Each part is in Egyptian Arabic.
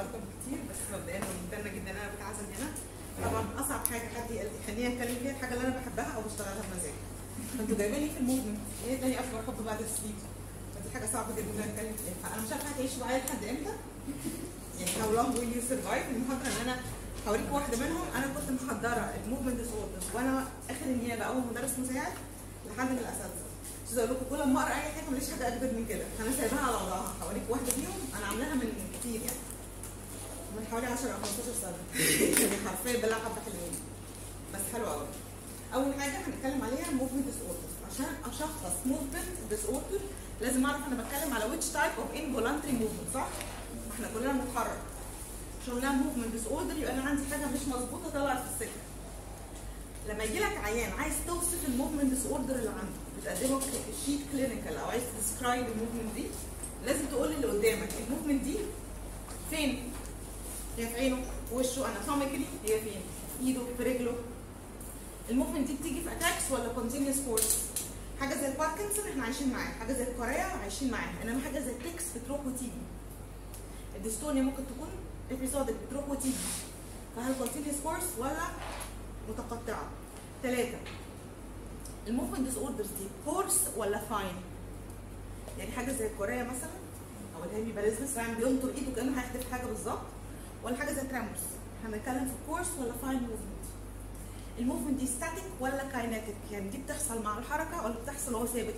اكتر بكتير بس مبدئيا ممتنه جدا ان انا بتعزم هنا طبعا اصعب حاجه حد يخليني اتكلم فيها الحاجه اللي انا بحبها او بشتغلها بمزاج فانتوا جايبين لي في الموفمنت ايه تاني اكبر حب بعد السليب فدي حاجه صعبه جدا ان انا اتكلم فيها فانا مش عارفه هتعيشوا معايا لحد امتى يعني how long will you survive المحاضره ان انا هوريكم واحده منهم انا كنت محضره الموفمنت ديس اوردرز وانا اخر النيابه اول مدرس مساعد لحد من الاساتذه مش اقول لكم كل ما اقرا اي حاجه ماليش حاجه اجدد من كده انا سايباها على وضعها هوريك واحده فيهم انا عاملاها من كتير يعني من حوالي 10 او 15 سنه يعني حرفيا بلا حبه حلوين بس حلوه قوي اول حاجه هنتكلم عليها موفمنت ديس اوردر عشان اشخص موفمنت ديس اوردر لازم اعرف انا بتكلم على which type of involuntary movement صح؟ احنا كلنا بنتحرك عشان لها موفمنت ديس اوردر يبقى انا عندي حاجه مش مظبوطه طلعت في السكه لما يجي لك عيان عايز توصف الموفمنت ديس اوردر اللي عنده بتقدمه شيت كلينيكال او عايز تديسكرايب الموفمنت دي لازم تقول للي قدامك الموفمنت دي فين؟ هي في عينه في وشه اناتوميكلي هي فين؟ في ايده في رجله الموفمنت دي بتيجي في اتاكس ولا كونتينيوس كورس حاجه زي الباركنسون احنا عايشين معاها حاجه زي الكوريا عايشين معاها انما حاجه زي التكس بتروح وتيجي الديستونيا ممكن تكون ابيسودك بتروح وتيجي فهل كونتينيوس كورس ولا متقطعه ثلاثه الموفمنت ديس اوردرز دي كورس ولا فاين يعني حاجه زي الكوريا مثلا او الهيمي باليزمس فاهم بينطر ايده كانه هيحدف حاجه بالظبط ولا حاجه زي ترامبس احنا بنتكلم في كورس ولا فاين موفمنت الموفمنت دي ستاتيك ولا كايناتيك يعني دي بتحصل مع الحركه ولا بتحصل وهو ثابت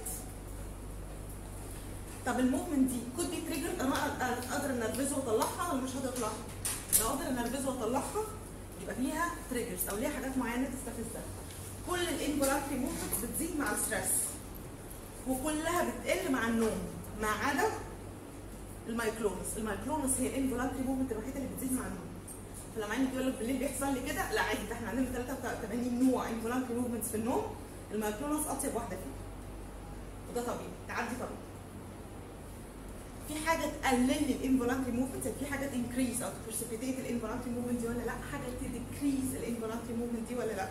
طب الموفمنت دي كود بي تريجر انا اقدر انرفزه واطلعها ولا مش هتطلع لو اقدر انرفزه واطلعها يبقى فيها تريجرز او ليها حاجات معينه تستفزها كل الانفولانتري موفمنتس بتزيد مع الستريس وكلها بتقل مع النوم ما عدا المايكلونس المايكلونس هي الانفولانتري موفمنت الوحيده اللي بتزيد مع النوم فلما عندي بيقول لك بالليل بيحصل لي كده لا عادي ده احنا عندنا 83 نوع انفولانتري موفمنتس في النوم المايكلونس اطيب واحده فيهم وده طبيعي تعدي طبيعي في حاجه تقلل لي الانفولانتري موفمنت في حاجه تنكريز او تبرسبيتيت الانفولانتري موفمنت دي ولا لا حاجه تديكريز الانفولانتري موفمنت دي ولا لا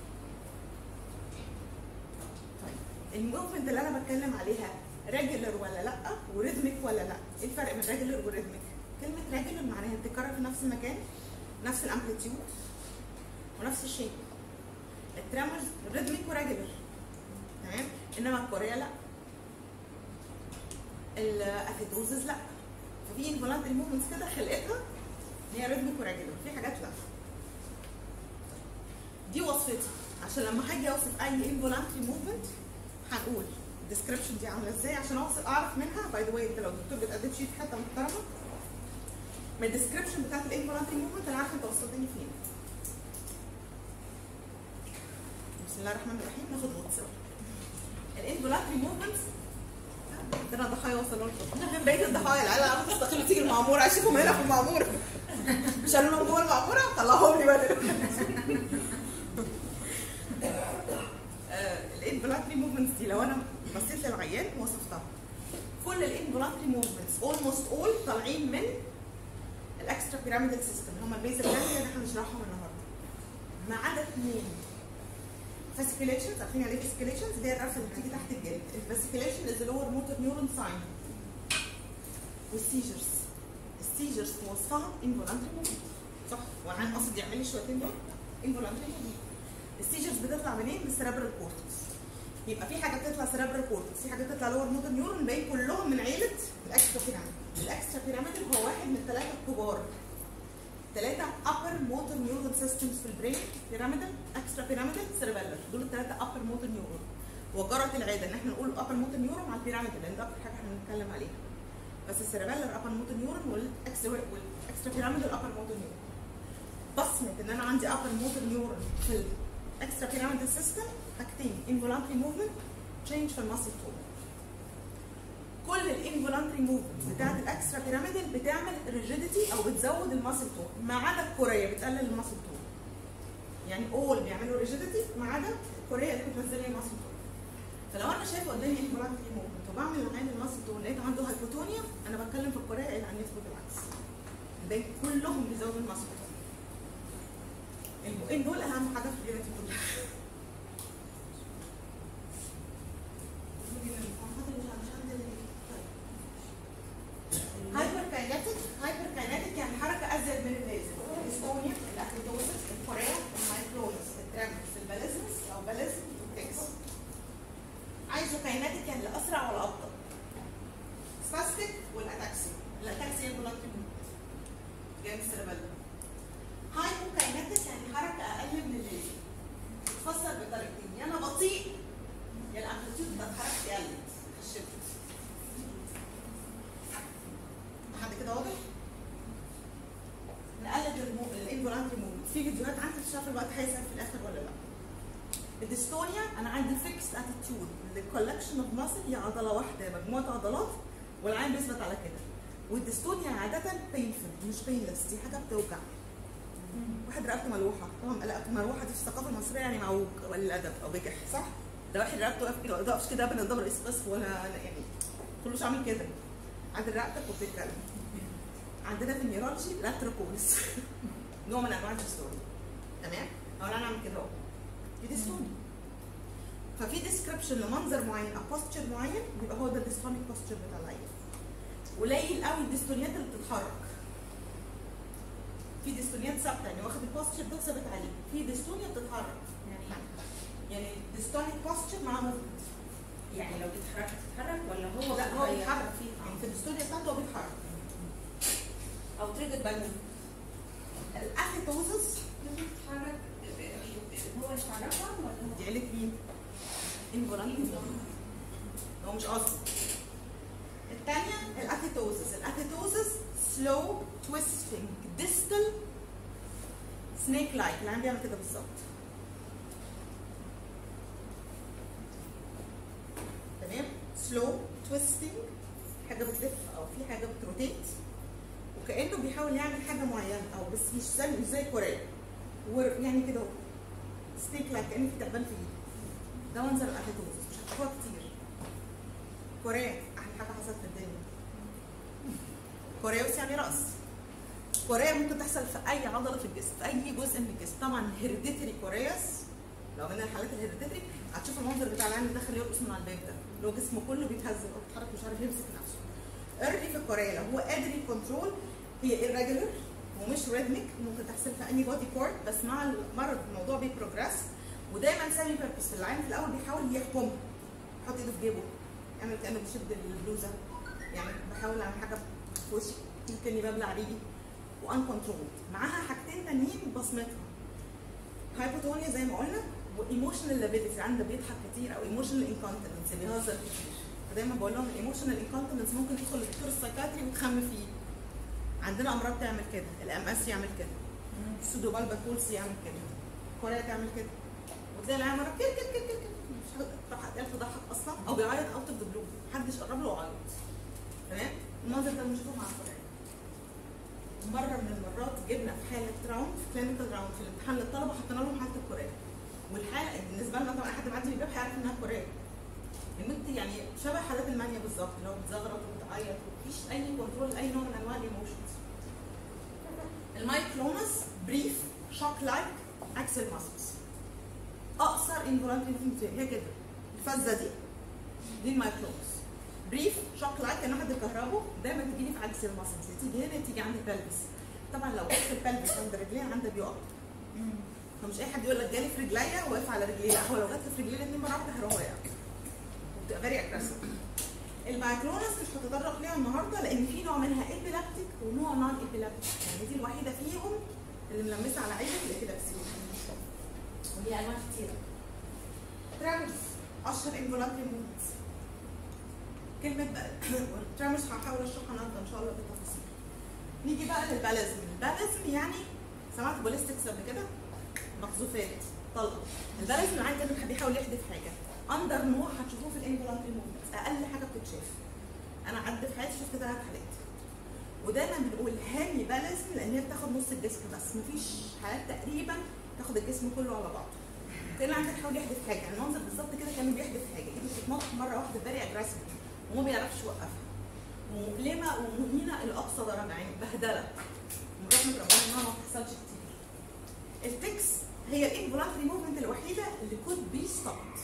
طيب الموفمنت اللي انا بتكلم عليها ريجولر ولا لا وريزميك ولا لا ايه الفرق بين ريجولر وريزميك كلمه ريجولر معناها بتتكرر في نفس المكان نفس الامبليتيود ونفس الشيء الترامرز ريزميك وريجولر تمام انما الكوريا لا الافيتوزز لا ففي انفولانتري موفمنتس كده خلقتها ان هي ريزميك وريجولر في حاجات لا دي وصفتي عشان لما هاجي اوصف اي انفولانتري موفمنت هنقول الديسكربشن دي عامله ازاي عشان اوصف اعرف منها باي ذا واي انت لو الدكتور بتقدم شيت حته محترمه من الديسكربشن بتاعت الانفولانتري موفمنت انا عارفه انت وصلتني فين بسم الله الرحمن الرحيم ناخد غطس الانفولانتري موفمنتس ده انا ضحايا وصلوا لكم فين بقيه الضحايا العيال عم تستقيل تيجي المعموره اشوفهم هنا في المعموره شالوا لهم جوه المعموره طلعوهم لي بدل الانفولانتري موفمنتس دي لو انا بصيت للعيان وصفتها كل الانفولانتري موفمنتس اولموست اول طالعين من الاكسترا بيراميدال سيستم هم البيزل جانجليا اللي احنا هنشرحهم النهارده ما عدا اثنين فاسيكيليشنز عارفين يعني ايه فاسيكيليشنز اللي هي الرفه اللي بتيجي تحت الجلد الفاسيكيليشن از لور موتور نيورون ساين والسيجرز السيجرز وصفها انفولانتري موفمنت صح وانا قصدي يعمل لي شويتين دول انفولانتري موفمنت السيجرز بتطلع منين؟ من السيربرال كورتكس يبقى في حاجه بتطلع سيربرال كورتكس في حاجه بتطلع لور موتور نيورون الباقي كلهم من عيله الاكسترا بيراميد الاكسترا بيراميد هو واحد من الثلاثه الكبار ثلاثه upper motor neuron systems في البرين بيراميدال اكسترا بيراميدال سيربيلر دول الثلاثه upper motor neuron وجرت العاده ان احنا نقول upper motor neuron على البيراميدال لان ده اكتر حاجه احنا بنتكلم عليها بس السيربيلر upper motor neuron والاكسترا والاكسترا بيراميدال upper motor neuron بصمه ان انا عندي upper motor neuron في الاكسترا بيراميدال سيستم حاجتين involuntary movement change في الماسل تون كل الانفولانتري موفمنت بتاعت الاكسترا بيراميدال بتعمل ريجيديتي او بتزود الماسل تون ما عدا الكوريه بتقلل الماسل تون يعني اول بيعملوا ريجيديتي ما عدا الكوريه اللي بتنزل لي الماسل تون فلو انا شايفه قدامي انفولانتري موفمنت وبعمل لعين الماسل تون لقيت عنده هايبوتونيا انا بتكلم في الكوريه اللي عن يثبت العكس ده كلهم بيزودوا الماسل تون البقين دول اهم حاجه في الجينات كلها هايبر كايناتيك هايبر كايناتيك يعني حركه جايه من السيربيلم هايبوكايناتيك يعني حركه اقل من اللازم تتفسر بطريقتين يا انا بطيء يا الامبليتيود بتاعت حركتي قلت خشبت لحد كده واضح؟ نقلد الانفولانتري موفمنت في فيديوهات عندي مش عارفه الوقت هيسال في الاخر ولا لا الديستونيا انا عندي فيكس اتيتيود الكولكشن اوف ماسل هي عضله واحده مجموعه عضلات والعين بيثبت على كده والديستونيا عاده بينفل مش بينلس دي حاجه بتوجع واحد رقبته ملوحه طبعا رقبته ملوحه دي في الثقافه المصريه يعني معوج ولا الادب او بجح صح؟ ده واحد رقبته واقف كده ما يقفش كده ابدا قدام رئيس بس ولا يعني كلوش عامل كده عدل رقبتك وبتتكلم عندنا في النيورولوجي لاتروكولس نوع من انواع الديستونيا تمام؟ او انا اعمل كده اهو دي ديستونيا ففي ديسكربشن لمنظر معين او بوستشر معين بيبقى هو ده الديستونيك بوستشر بتاع العين قليل قوي الديستونيات اللي بتتحرك في ديستونيات ثابته يعني واخد البوستشر ده ثابت عليه في ديستونيا بتتحرك يعني يعني ديستونيك بوستشر مع موفمنت يعني لو بيتحرك تتحرك ولا هو لا هو بيتغير؟ بيتحرك فيه يعني في الديستونيا بتاعته هو بيتحرك او تريجر بالمون الاثيتوزس بيتحرك هو يحركها ولا دي عيله مين؟ انفولانتري هو مش قصدي الثانية الاثيتوزس الاثيتوزس سلو تويستنج ديستال سنيك لايك اللي عم بيعمل كده بالظبط تمام سلو تويستنج حاجة بتلف او في حاجة بتروتيت وكأنه بيحاول يعمل حاجة معينة او بس مش زي مش زي كوريا يعني كده سنيك لايك كأن في تعبان في ايده ده منظر الاثيتوزس مش هتشوفوها كتير كوريا احلى حاجه حصلت في الدنيا كوريوس يعني راس كوريا ممكن تحصل في اي عضله في الجسم في اي جزء من الجسم طبعا هيريديتري كوريوس لو من الحالات الهيريديتري هتشوف المنظر بتاع العين اللي داخل يرقص من على الباب ده اللي هو جسمه كله بيتهز او بيتحرك مش عارف يمسك نفسه ايرلي في كوريا لو هو قادر يكنترول هي irregular ومش ريدميك ممكن تحصل في اني بودي بارت بس مع المرض الموضوع بيبروجريس ودايما سامي بيربس في العين في الاول بيحاول يحكمها يحط ايده في جيبه يعمل كانه بيشد البلوزه يعني بحاول اعمل حاجه في وشي يمكن يبلع ريقي وان كنترول معاها حاجتين تانيين بصمتها هايبوتونيا زي ما قلنا وايموشنال لابيلتي عنده بيضحك كتير او ايموشنال انكونتنس بيهزر كتير فدايما بقول لهم الايموشنال انكونتنس ممكن تدخل للدكتور السايكاتري وتخم فيه عندنا امراض تعمل كده الام اس يعمل كده السودو بالبا كولس يعمل كده كوريا تعمل كده وتلاقي العيال مره كده كده كده كده مش هتقدر تضحك اصلا او بيعيط اوت اوف ذا بلو محدش قرب له وعيط تمام المنظر ده بنشوفه مع كوريا مره من المرات جبنا في حاله راوند في كلينيكال راوند في الامتحان للطلبه حطينا لهم حاله الكوريا والحاله بالنسبه لنا طبعا حد معدي من الباب هيعرف انها كوريا البنت يعني شبه حالات المانيا بالظبط اللي هو بتزغرط وبتعيط ومفيش اي كنترول لاي نوع من انواع الايموشنز المايكلونس بريف شوك لايك اكسل ماسلز اقصر انفولانتري موفمنت هي كده الفزه دي دي المايكلونس بريف شوك لايك كانه حد كهربه دايما تجي لي في عكس الماسلز تيجي هنا تيجي عند البلبس طبعا لو وقفت البلبس عند رجلين عندها بيقع فمش اي حد يقول لك جالي في رجليا واقف على رجلي لا هو لو جات في رجلي الاثنين مره واحده هيروح واقع وبتبقى فيري اجريسيف المايكلونس مش هتطرق ليها النهارده لان في نوع منها ايبيلابتيك ونوع نون ايبيلابتيك يعني دي الوحيده فيهم اللي ملمسه على عينك الابيلابسي وليها انواع كتيره ترامس اشهر انفولانتري موفمنتس كلمه بقى ترامس هحاول اشرحها النهارده ان شاء الله بالتفاصيل نيجي بقى للبالازم البالازم يعني سمعت باليستكس قبل كده مقذوفات طلقه البالازم العين كده بيحاول يحدف حاجه اندر نوع هتشوفوه في الانفولانتري موفمنتس اقل حاجه بتتشاف انا عدت في حياتي شفت ثلاث حالات ودايما بنقول هامي بالازم لان هي بتاخد نص الجسم بس مفيش حالات تقريبا تاخد الجسم كله على بعضه كان عندك حاول يحدف حاجه يعني المنظر بالظبط كده كان بيحدف حاجه ايده بتتنطط مره واحده فيري اجريسيف وما بيعرفش يوقفها ومؤلمه ومهينه لاقصى درجه يعني بهدله من رحمه ربنا انها ما بتحصلش كتير التكس هي الانفولانتري موفمنت الوحيده اللي كود بي ستوبد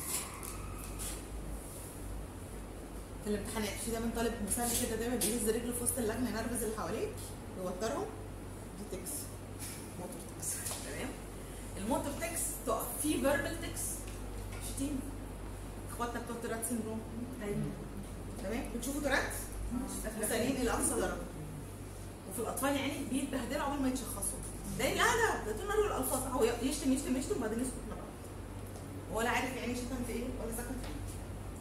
في الامتحانات في دايما طالب مساعد كده دايما بيهز رجله في وسط اللجنه ينرفز اللي حواليه يوترهم دي تكس موتور تكس تمام الموتور تكس تقف في فيربال تكس شتيمه اخواتنا بتوع تورات سندروم تمام بتشوفوا تورات مثالين الى اقصى درجه وفي الاطفال يعني بيتبهدلوا عقبال ما يتشخصوا ده لا لا ده طول ما له الالفاظ هو يشتم يشتم يشتم وبعدين يسكت مره واحدة. ولا عارف يعني شتم في ايه ولا سكت في ايه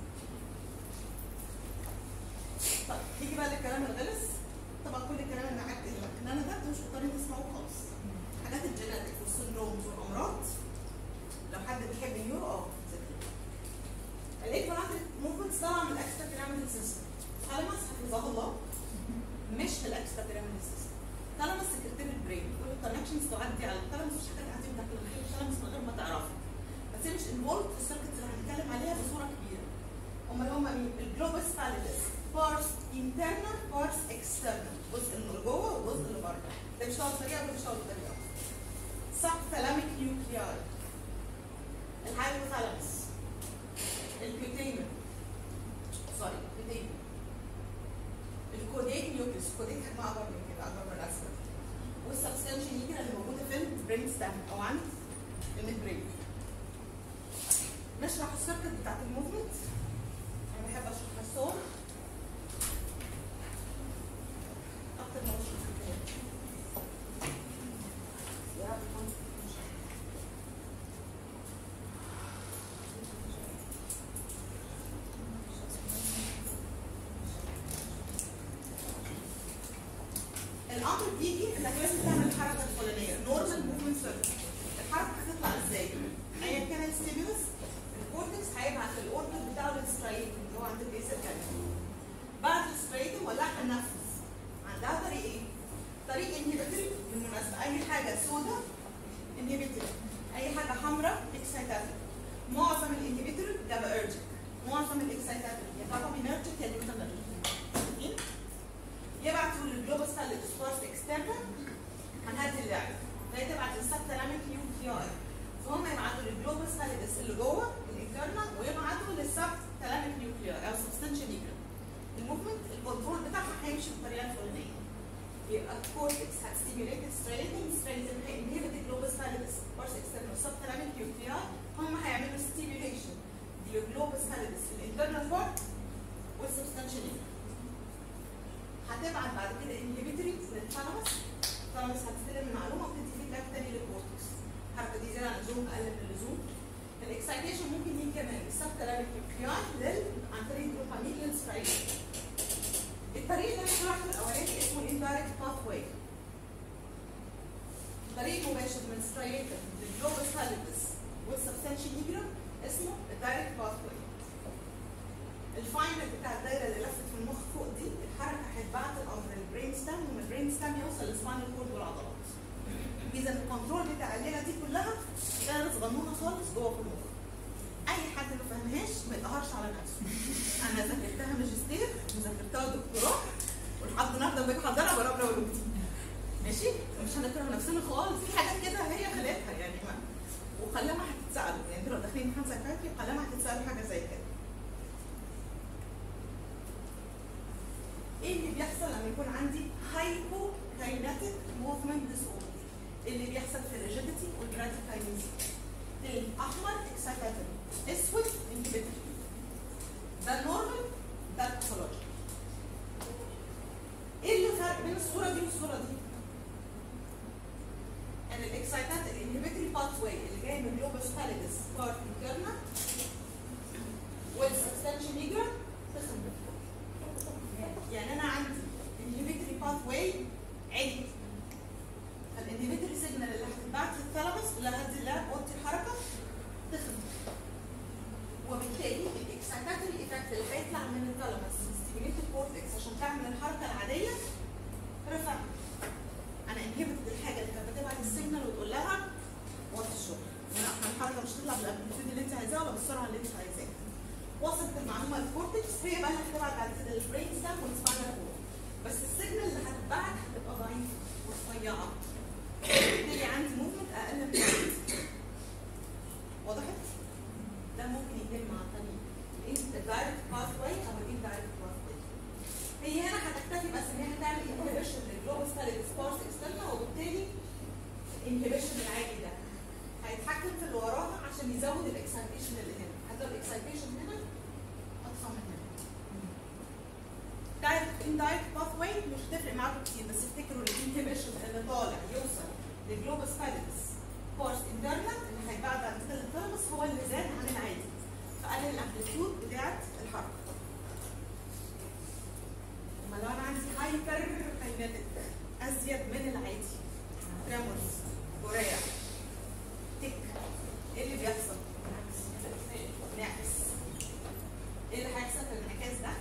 طيب نيجي بقى للكلام الغلس طبعا كل الكلام اللي قعدت ان انا ده انتوا مش مضطرين تسمعوه خالص حاجات الجينيتك والسندرومز والامراض لو حد بيحب النيورو اه ذاكريه الايكوناتريك موفمنتس طالعه من الاكسترا بيراميدال سيستم ثالاموس حفظه الله مش في الاكسترا بيراميدال سيستم ثالاموس سكرتير البرين كل الكونكشنز تعدي على الثالاموس مش حاجه تعدي من تحت الثالاموس من غير ما تعرفها بس هي مش انفولد في السيركتس اللي هنتكلم عليها بصوره كبيره امال هم مين؟ الجلوبس فاليدس بارس انترنال بارس اكسترنال جزء اللي جوه وجزء اللي بره ده بيشتغل بطريقه وده بيشتغل بطريقه سب ثالاميك نيوكلياي الهايبوثالاموس البيوتيمن سوري البيوتيمن الكوديك نيوكليس الكوديك حجمها اكبر من كده اكبر من الاسفل والسبستانشن نيجرا اللي موجوده في البرين ستام او عند الميد برين نشرح السيركت بتاعت الموفمنت انا بحب اشرح الصور اكتر ما بشرح الكلام يا رب الامر بيجي انك لازم تعمل الحركه الفلانيه نورمال موفمنت سيركت الحركه هتطلع ازاي؟ ايا كان الستيمولس الكورتكس هيبعت الاوردر بتاعه للسترايتم اللي هو عند البيس الكلام بعد السترايتم ولعها النفس عندها طريق ايه؟ طريق انهبيتوري بالمناسبه اي حاجه سوداء انهبيتوري اي حاجه حمراء اكسايتاتوري معظم الانهبيتوري جابايرجيك معظم الاكسايتاتوري يا بابامينرجيك يا جلوتامينرجيك يبعتوا للجلوبس للسبورت اكسترنال هنهدي اللعبه فهي تبعت للسبتلاميك نيوكلياي فهم يبعتوا للجلوبس فاليدس اللي جوه الانترنال ويبعتوا للسبتلاميك نيوكلياي او سبستنشن نيوكلياي الموفمنت الكنترول بتاعها هيمشي بالطريقه الفلانيه يبقى الكورتكس هتستيميوليت ستريتنج ستريتنج هينهبت الجلوبس فاليدس سبورت اكسترنال سبتلاميك نيوكلياي هم هيعملوا ستيميوليشن للجلوبس فاليدس الانترنال بارت والسبستنشن نيوكلياي هتبعت بعد كده انهبيتوري للثالاموس الثالاموس هتستلم المعلومه وتدي فيدباك تاني للكورتكس الحركه دي زياده عن اللزوم اقل من اللزوم الاكسايتيشن ممكن يجي كمان السبتلاميك نيوكلياي لل عن طريق الدوبامين للسترايكشن الطريق اللي انا شرحته الاولاني اسمه الاندايركت باث واي طريق مباشر من سترايتم للجلوبس فاليدس والسبستانشي نيجرا اسمه الدايركت باث واي الفاينل بتاع الدايره اللي لفت في المخ فوق دي الحركه هتبعت الامر للبرين ستام ومن البرين ستام يوصل للسباينال كورد والعضلات. اذا الكنترول بتاع الليله دي كلها كانت صغنونه خالص جوه في المخ. اي حد ما فهمهاش ما يقهرش على نفسه. انا ذاكرتها ماجستير وذاكرتها دكتوراه ولحد النهارده لما باجي احضرها بربنا اقول ماشي؟ مش هنكره نفسنا خالص في حاجات كده هي خلقتها يعني ما وقلما هتتسالوا يعني انتوا لو داخلين امتحان سايكاتري قلما هتتسالوا حاجه زي كده. ايه اللي بيحصل لما يكون عندي هايبو كايناتيك موفمنت ديس اوردر اللي بيحصل في الريجيديتي والبراتيكاينيز الاحمر اكسايتاتوري اسود انهبيتوري ده نورمال ده باثولوجي ايه اللي فرق بين الصوره دي والصوره دي؟ ان الاكسايتات الانهبيتوري باث واي اللي جاي من جلوبس فاليدس بارت انترنا والسبستانشال نيجرا تخدم يعني انا عندي انهبيتوري باث واي عالي فالانهبيتوري سيجنال اللي هتتبعت في الثالاموس اللي هدي اللاب اوطي الحركه تخدم وبالتالي الاكسايتاتوري ايفكت اللي هيطلع من الثالاموس ستيميليت الكورتكس عشان تعمل الحركه العاديه رفع انا انهبت الحاجه اللي كانت بتبعت السيجنال وتقول لها وطي الشغل لا الحركه مش تطلع بالامبليتيود اللي انت عايزاها ولا بالسرعه اللي انت عايزاها وصلت المعلومه للكورتكس هي بقى اللي هتبعت بعد كده للبرين ستام والسباينال كورد بس السيجنال اللي هتتبعت هتبقى ضعيفه ورفيعه بالتالي عندي موفمنت اقل من العادي. وضحت؟ ده ممكن يتم عن طريق الدايركت باث واي او الاندايركت باث واي هي هنا هتكتفي بس ان هي هتعمل انهبيشن للجلوبس فاليد سبارس اكسترنا وبالتالي الانهبيشن العادي ده هيتحكم في اللي وراها عشان يزود الاكسايتيشن اللي هنا هتزود الاكسايتيشن هنا اضخم من هنا دايركت اندايركت باث واي مش هتفرق معاكم كتير بس افتكروا لجلوبس بالانس بورس انترنال اللي هيتباع بعد كده للثالاموس هو اللي زاد عن العادي فقلل الامبليتيود بتاعت الحركه اما لو انا عندي هايبر كاينيتيك ازيد من العادي تريمورز كوريا تك ايه اللي بيحصل؟ نعكس ايه اللي هيحصل في الانعكاس ده؟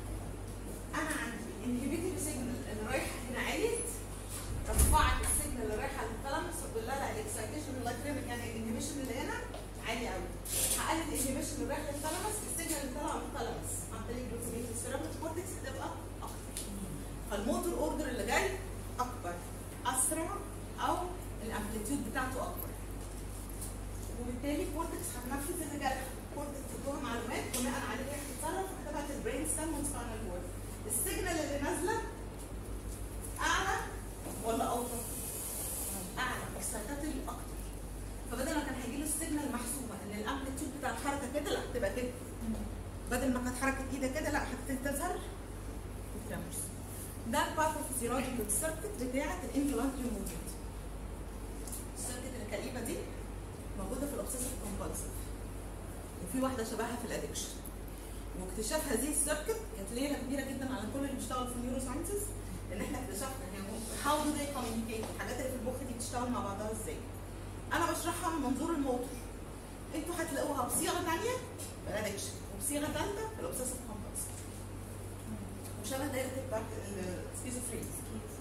انا عندي الانهبيتيف سيجنال اللي رايحه هنا عاليت رفعت السيجنال اللي رايحه للثالاموس وتقول لها لا الاكسايتيشن اللايتريميك يعني الانهبيشن اللي هنا عالي قوي هقلل الانهبيشن اللي رايح للثالاموس السيجنال اللي طالعه من الثالاموس عن طريق جلوكوميت السيراميك كورتكس هتبقى اكتر فالموتور اوردر اللي جاي اكبر اسرع او الامبليتيود بتاعته اكبر وبالتالي كورتكس هتنفذ اللي جاي كورتكس بتدوها معلومات بناء عليها هتتصرف وهتبعت البرين ستام والسباينال كورد السيجنال اللي نازله اعلى ولا اوطى؟ اعلى اكسايتاتيف اكتر فبدل ما كان هيجي له السيجنال محسوبه ان الامبليتيود بتاع الحركه كده لا تبقى كده بدل ما كانت حركه ايدك كده لا هتبتدي تظهر الترامرز ده الباثوفيزيولوجيكال سيركت بتاعت الانفلانتري موفمنت السيركت الكئيبه دي موجوده في الاوبسيسيف كومبالسيف وفي واحده شبهها في الادكشن واكتشاف هذه السيركت كانت ليله كبيره جدا على كل اللي بيشتغلوا في النيورو ساينسز ان احنا اكتشفنا هي هاو دو ذي كوميونيكيت الحاجات اللي في المخ دي بتشتغل مع بعضها ازاي انا بشرحها من منظور الموتور انتوا هتلاقوها بصيغه ثانيه في الادكشن وبصيغه ثالثه في الاوبسيسيف كومبالسيف وشبه دايره السكيزوفرينيا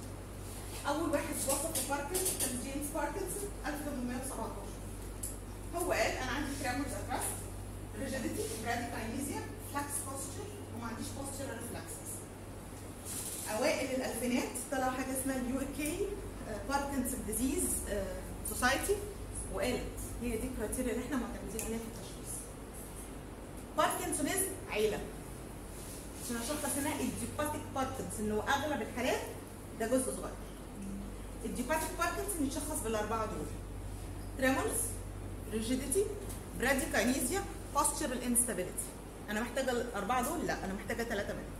اول واحد وصف باركنسون كان جيمس باركنسون 1817 هو قال انا عندي تريمورز اتراست ريجيديتي براديكاينيزيا فلاكس بوستشر وما عنديش بوستشر ريفلكسز اوائل الالفينات طلع حاجه اسمها اليو كي باركنسون ديزيز سوسايتي وقالت هي دي الكرايتيريا اللي احنا معتمدين عليها في التشخيص باركنسونيزم عيله عشان اشخص هنا الديوباتيك باركنسون اللي هو اغلب الحالات ده جزء صغير الديوباتيك باركنسون يتشخص بالاربعه دول تريمورز ريجيديتي براديكاينيزيا postural instability انا محتاجه الاربعه دول لا انا محتاجه ثلاثه منهم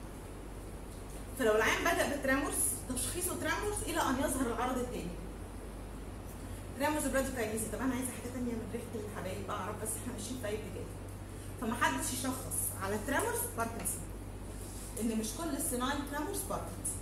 فلو العيان بدا بتريمورز تشخيصه تريمورز الى ان يظهر العرض الثاني تريمورز براديكاينيزيا طب انا عايزه حاجه ثانيه من ريحه الحبايب اعرف بس احنا ماشيين في اي اتجاه فمحدش يشخص على تريمورز باركنسون ان مش كل الصناعي تريمورز باركنسون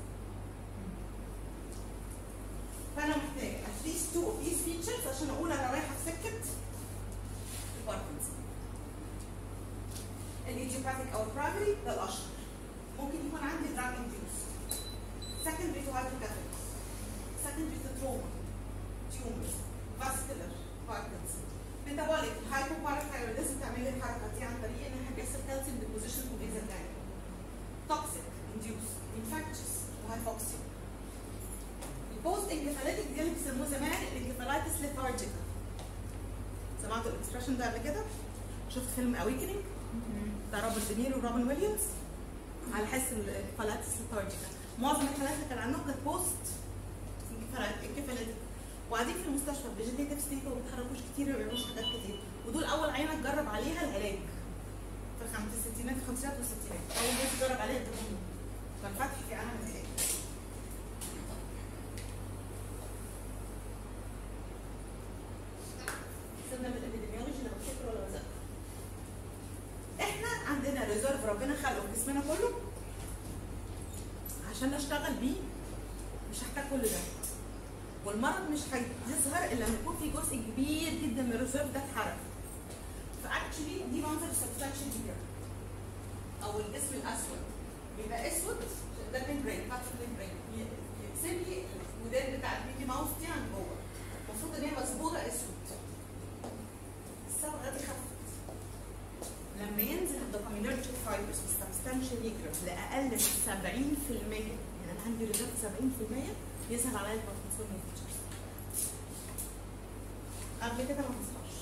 فانا محتاج اتليست تو اوف these features عشان اقول انا رايحه في سكه الباركنسون الايديوباثيك او البرايمري ده الاشهر ممكن يكون عندي دراج انديوس secondary to hypercatholic secondary to trauma tumors vascular Parkinson metabolic hypoparathyroidism تعمل لي الحركه دي عن طريق ان احنا بيحصل calcium deposition في الجزء الثاني toxic induced infectious وهايبوكسيا البوست انكفاليتك دي اللي بيسموه زمان الانكفالايتس ليثارجيكا سمعتوا الاكسبريشن ده قبل كده؟ شفت فيلم اويكننج بتاع روبرت دينيرو وروبن ويليامز على حس الانكفالايتس ليثارجيكا معظم الحالات اللي كان عندهم كانت بوست انكفاليتك وقاعدين في المستشفى فيجيتيف ستيت وما بيتحركوش كتير وما بيعملوش حاجات كتير ودول اول عينه تجرب عليها العلاج في الخمس الستينات الخمسينات والستينات اول ناس تجرب عليها الدهون فالفتح في عالم العلاج سيبنا من الابيديميولوجي لو بفتكر ولا بذاكر احنا عندنا ريزيرف ربنا خلقه في جسمنا كله عشان نشتغل بيه مش هحتاج كل ده والمرض مش هيظهر الا لما يكون في جزء كبير جدا من الريزيرف ده اتحرق فاكشلي دي منظر سبستانشال هير او الجسم الاسود بيبقى اسود ده الممبرين بتاعت الممبرين يقسم لي الودان بتاعت ميكي ماوس دي عن جوه المفروض ان هي مصبوغه اسود الصبغه دي خفت لما ينزل الدوبامينرجيك فايبرز والسبستانشال نيجرا لاقل من 70% يعني انا عندي ريزيرف 70% يظهر عليا الباركنسون فيتشرز قبل كده ما حصلش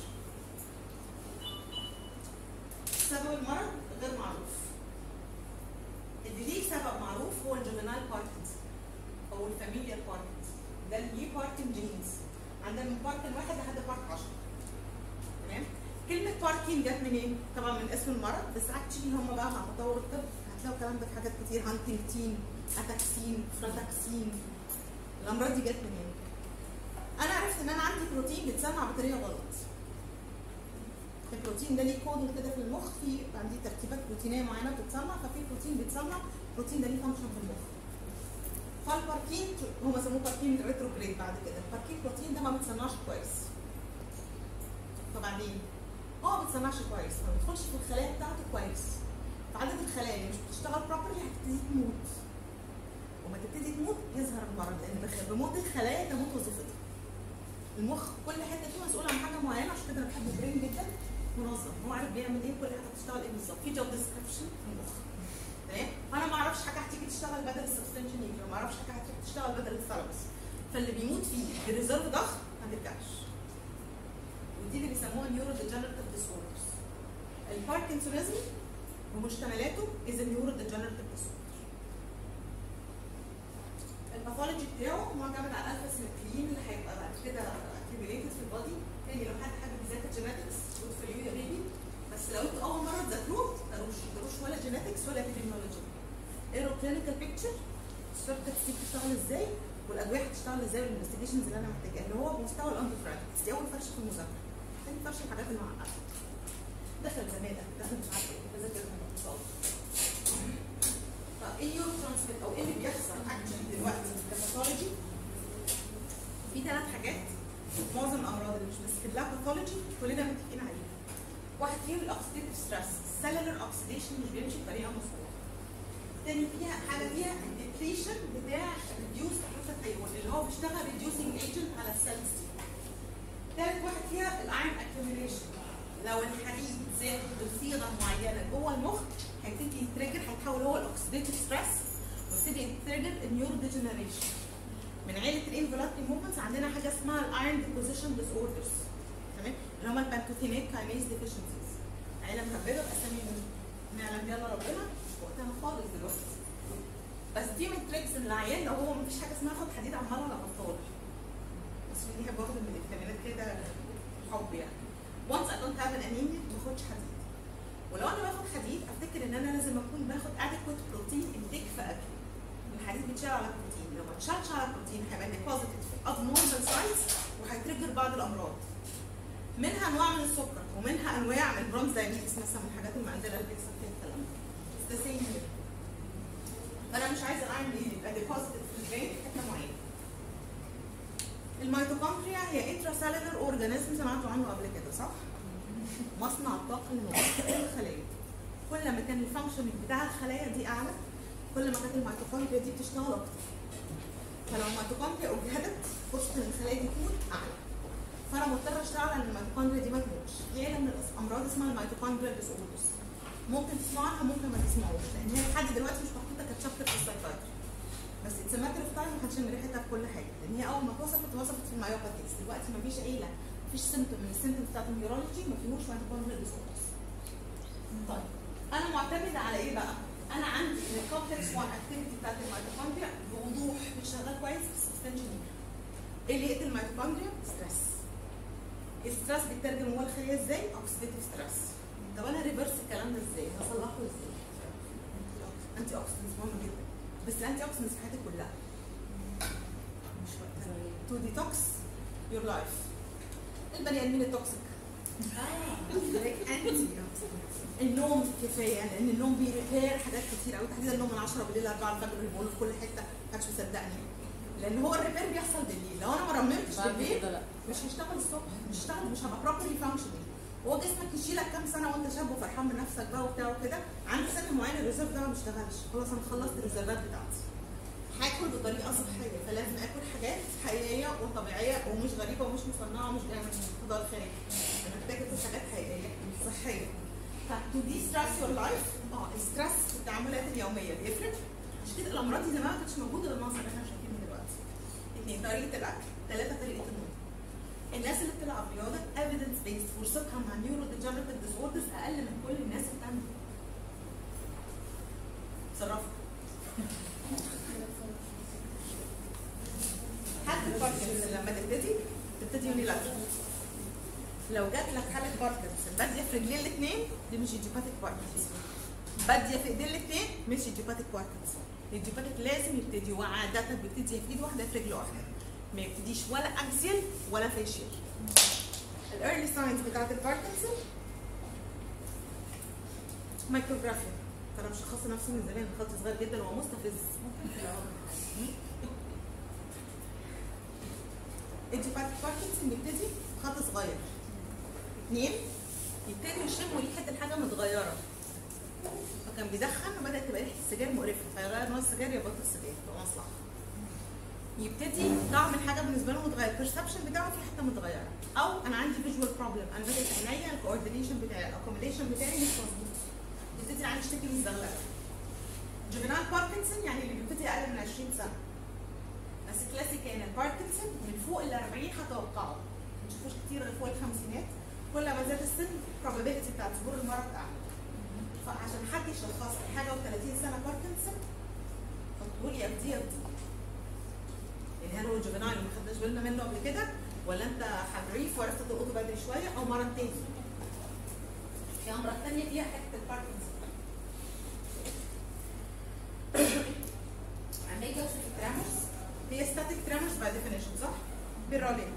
سبب المرض غير معروف اللي ليه سبب معروف هو الجوفينال باركنسون او الفاميليا باركنسون ده اللي ليه باركن جينز عندنا من باركن واحد لحد بارك 10 تمام كلمة باركين جت منين؟ طبعا من اسم المرض بس اكشلي هم بقى مع تطور الطب هتلاقوا الكلام ده في حاجات كتير هانتنجتين اتاكسين فراتاكسين الامراض دي جت منين؟ انا ان انا عندي بروتين بيتصنع بطريقه غلط البروتين ده ليه كود كده في المخ في عندي تركيبات بروتينيه معينه بتتصنع ففي بروتين بيتصنع البروتين ده ليه فانكشن في المخ فالباركين هم سموه باركين ريتروجريد بعد كده الباركين بروتين ده ما بيتصنعش كويس فبعدين هو ما بيتصنعش كويس ما بيدخلش في الخلايا بتاعته كويس فعدد الخلايا اللي مش بتشتغل بروبرلي هتبتدي تموت وما تبتدي تموت يظهر المرض لان بخ- بموت الخلايا تموت وظيفتها المخ كل حته فيه مسؤول عن حاجه معينه عشان كده انا بحب البرين جدا منظم هو عارف بيعمل ايه كل حاجه بتشتغل ايه بالظبط في جوب ديسكربشن في المخ تمام انا ما اعرفش حاجه هتيجي تشتغل بدل السبستنشن يمكن ما اعرفش حاجه هتيجي تشتغل بدل الثالاموس فاللي بيموت فيه بريزيرف ضغط ما بيرجعش ودي اللي بيسموها نيورو ديجنريتيف ديسوردرز الباركنسونيزم ومشتملاته از نيورو ديجنريتيف ديسوردر الباثولوجي بتاعه معتمد على الالفا سيمتريين اللي هيبقى بعد كده accumulated في البادي تاني لو حد حابب يذاكر جينetics good for you يا بيبي بس لو انتوا اول مره تذاكروه ما تقروش ما تقروش ولا جينetics ولا epidemiology اقروا كلينيكال بيكتشر الشركه دي بتشتغل ازاي والادويه هتشتغل ازاي والانفستيجيشنز اللي انا محتاجاها اللي هو بمستوى الاندوكراينز دي اول فرشه في المذاكره تاني فرشه الحاجات المعقده دخل زمالة دخل مش عارفه ايه بذاكر الاقتصاد طب ايه النيورو ترانسميت او ايه اللي بيحصل اكشن دلوقتي كباثولوجي في ثلاث حاجات معظم الامراض اللي مش بس في اللاب باثولوجي كلنا متفقين عليها واحد فيهم الاكسيديتيف ستريس السيلولر اوكسيديشن مش بيمشي بطريقه مظبوطه تاني فيها حاجه فيها الديبليشن بتاع الريديوس اللي هو بيشتغل ريديوسنج ايجنت على السيلز دي تالت واحد فيها الايرون اكيوميليشن لو الحديد زاد بصيغه معينه جوه المخ هيبتدي يتريجر هيتحول هو الاكسيديتيف ستريس ويبتدي يتريجر النيورو ديجنريشن من عيله الانفلاتري موفمنتس عندنا حاجه اسمها الايرون ديبوزيشن ديس اوردرز تمام اللي هم البانكوثينيك كاينيز ديفيشنسيز عيله مهببه باسامي نعلم بيها إلا ربنا مش وقتها خالص دلوقتي بس دي من تريكس العيان لو هو مفيش حاجه اسمها خد حديد عمال ولا بطال بس دي بحب اخد من الفيتامينات كده حب يعني once I don't have an anemia ما باخدش حديد ولو انا باخد حديد افتكر ان انا لازم اكون باخد adequate protein intake في اكلي الحديد بيتشال على البروتين لو ما اتشالش على البروتين هيبقى deposited في abnormal size وهيتريجر بعض الامراض منها انواع من السكر ومنها انواع من برونز دايابيتس مثلا من الحاجات المعدله اللي بيحصل فيها الكلام ده It's the same here. فانا مش عايزه الايرون يبقى deposited في البرين في حته معينه الميتوكوندريا هي انترا سيلولر اورجانيزم سمعتوا عنه قبل كده صح؟ مصنع الطاقه الموجود في كل الخلايا كل ما كان الفانكشننج بتاع الخلايا دي اعلى كل ما كانت الميتوكوندريا دي بتشتغل اكتر فلو الميتوكوندريا اجهدت فرصه ان الخلايا دي تموت اعلى فانا مضطره اشتغل على ان الميتوكوندريا دي ما تموتش في عيله من الامراض اسمها الميتوكوندريا ديس اوردرز ممكن تسمعوا عنها ممكن ما تسمعوش لان هي لحد دلوقتي مش محطوطه كتشابتر في السايكايتري بس اتس ماتر اوف تايم وهنشم ريحتها في كل حاجه لان هي اول ما اتوصفت اتوصفت في المايوباثيز دلوقتي ما فيش عيله ما فيش سيمتوم من السيمتومز بتاعت النيورولوجي ما فيهوش ميتوكوندريا ديس اوردرز طيب انا معتمده على ايه بقى؟ انا عندي ان الكومبلكس 1 اكتيفيتي بتاعت الميتوكوندريا بوضوح مش شغال كويس في السسبنشن ايه اللي يقتل الميتوكوندريا؟ ستريس الستريس بيترجم جوه الخليه ازاي؟ اوكسيديتيف ستريس طب انا ريفرس الكلام ده ازاي؟ هصلحه ازاي؟ انتي اوكسيدنتس مهمه جدا بس الانتي اوكسيدنتس في حياتك كلها مش وقتها تو ديتوكس يور لايف البني ادمين التوكسيك انتي النوم كفايه لان النوم بيريبير حاجات كتير قوي تحديدا النوم من 10 بالليل ل 4 الفجر اللي بيقولوا في كل حته محدش مصدقني لان هو الريبير بيحصل بالليل لو انا ما رممتش بعد بالليل كده لا مش هشتغل الصبح مش هشتغل مش هبقى بروبرلي فانكشنينج هو جسمك يشيلك كام سنه وانت شاب وفرحان بنفسك بقى وبتاع وكده عند سن معين الريزيرف ده ما بيشتغلش خلاص انا خلصت الريزيرفات بتاعتي هاكل بطريقه صحيه فلازم اكل حاجات حقيقيه وطبيعيه ومش غريبه ومش مصنعه ومش جايه من خضار خارجي انا محتاجه اكل حاجات حقيقيه صحيه فتو دي ستريس يور لايف اه الستريس في التعاملات اليوميه بيفرق عشان كده الامراض دي زمان ما كانتش موجوده بالمنظر اللي احنا شايفينه دلوقتي اثنين طريقه الاكل ثلاثه طريقه النوم الناس اللي بتلعب رياضه ايفيدنس بيست فرصتها مع نيورو ديجنريتيف ديس اوردرز اقل من كل الناس اللي بتعمل تصرفوا حالة الباركنسون لما تبتدي تبتدي يونيلاترال لو جات لك حالة باركنسون بادية في رجلين الاثنين دي مش ايديوباتيك باركنسون بادية في ايدين الاثنين مش ايديوباتيك باركنسون الايديوباتيك لازم يبتدي وعادة بيبتدي في ايد واحدة في رجل واحدة ما يبتديش ولا اكزيال ولا فيشيال الايرلي ساينز بتاعت الباركنسون مايكروجرافيا انا مشخصه نفسي من زمان خط صغير جدا وهو مستفز انتيباتيك باركنسون بيبتدي خط صغير اثنين يبتدي يشم ريحه الحاجه متغيره فكان بيدخن وبدات تبقى ريحه السجاير مقرفه فيغير نوع السجاير يبطل السجاير تبقى مصلحه يبتدي طعم الحاجه بالنسبه له متغير البرسبشن بتاعه في حته متغيره او انا عندي فيجوال بروبلم انا بدات عينيا الكوردينيشن بتاعي الاكوموديشن بتاعي مش مظبوط يبتدي العين يشتكي من الزغلله جوفينال باركنسون يعني اللي بيبتدي اقل من 20 سنه بس كلاسيكيا الباركنسون من فوق ال 40 هتوقعه ما تشوفوش كتير غير فوق الخمسينات كل ما زاد السن probability بتاعت ظهور المرض اعلى فعشان حد يشخص لي حاجه و30 سنه باركنسون حطوا لي ابدي ابدي يعني هل هو الجوفينال اللي ما خدناش بالنا منه قبل كده ولا انت حريف وعرفت تلقطه بدري شويه او مرض تاني في امراض تانيه فيها حته الباركنسون لما يجي اوصف الترامرز هي ستاتيك ترامرز باي ديفينيشن صح؟ بالرولينج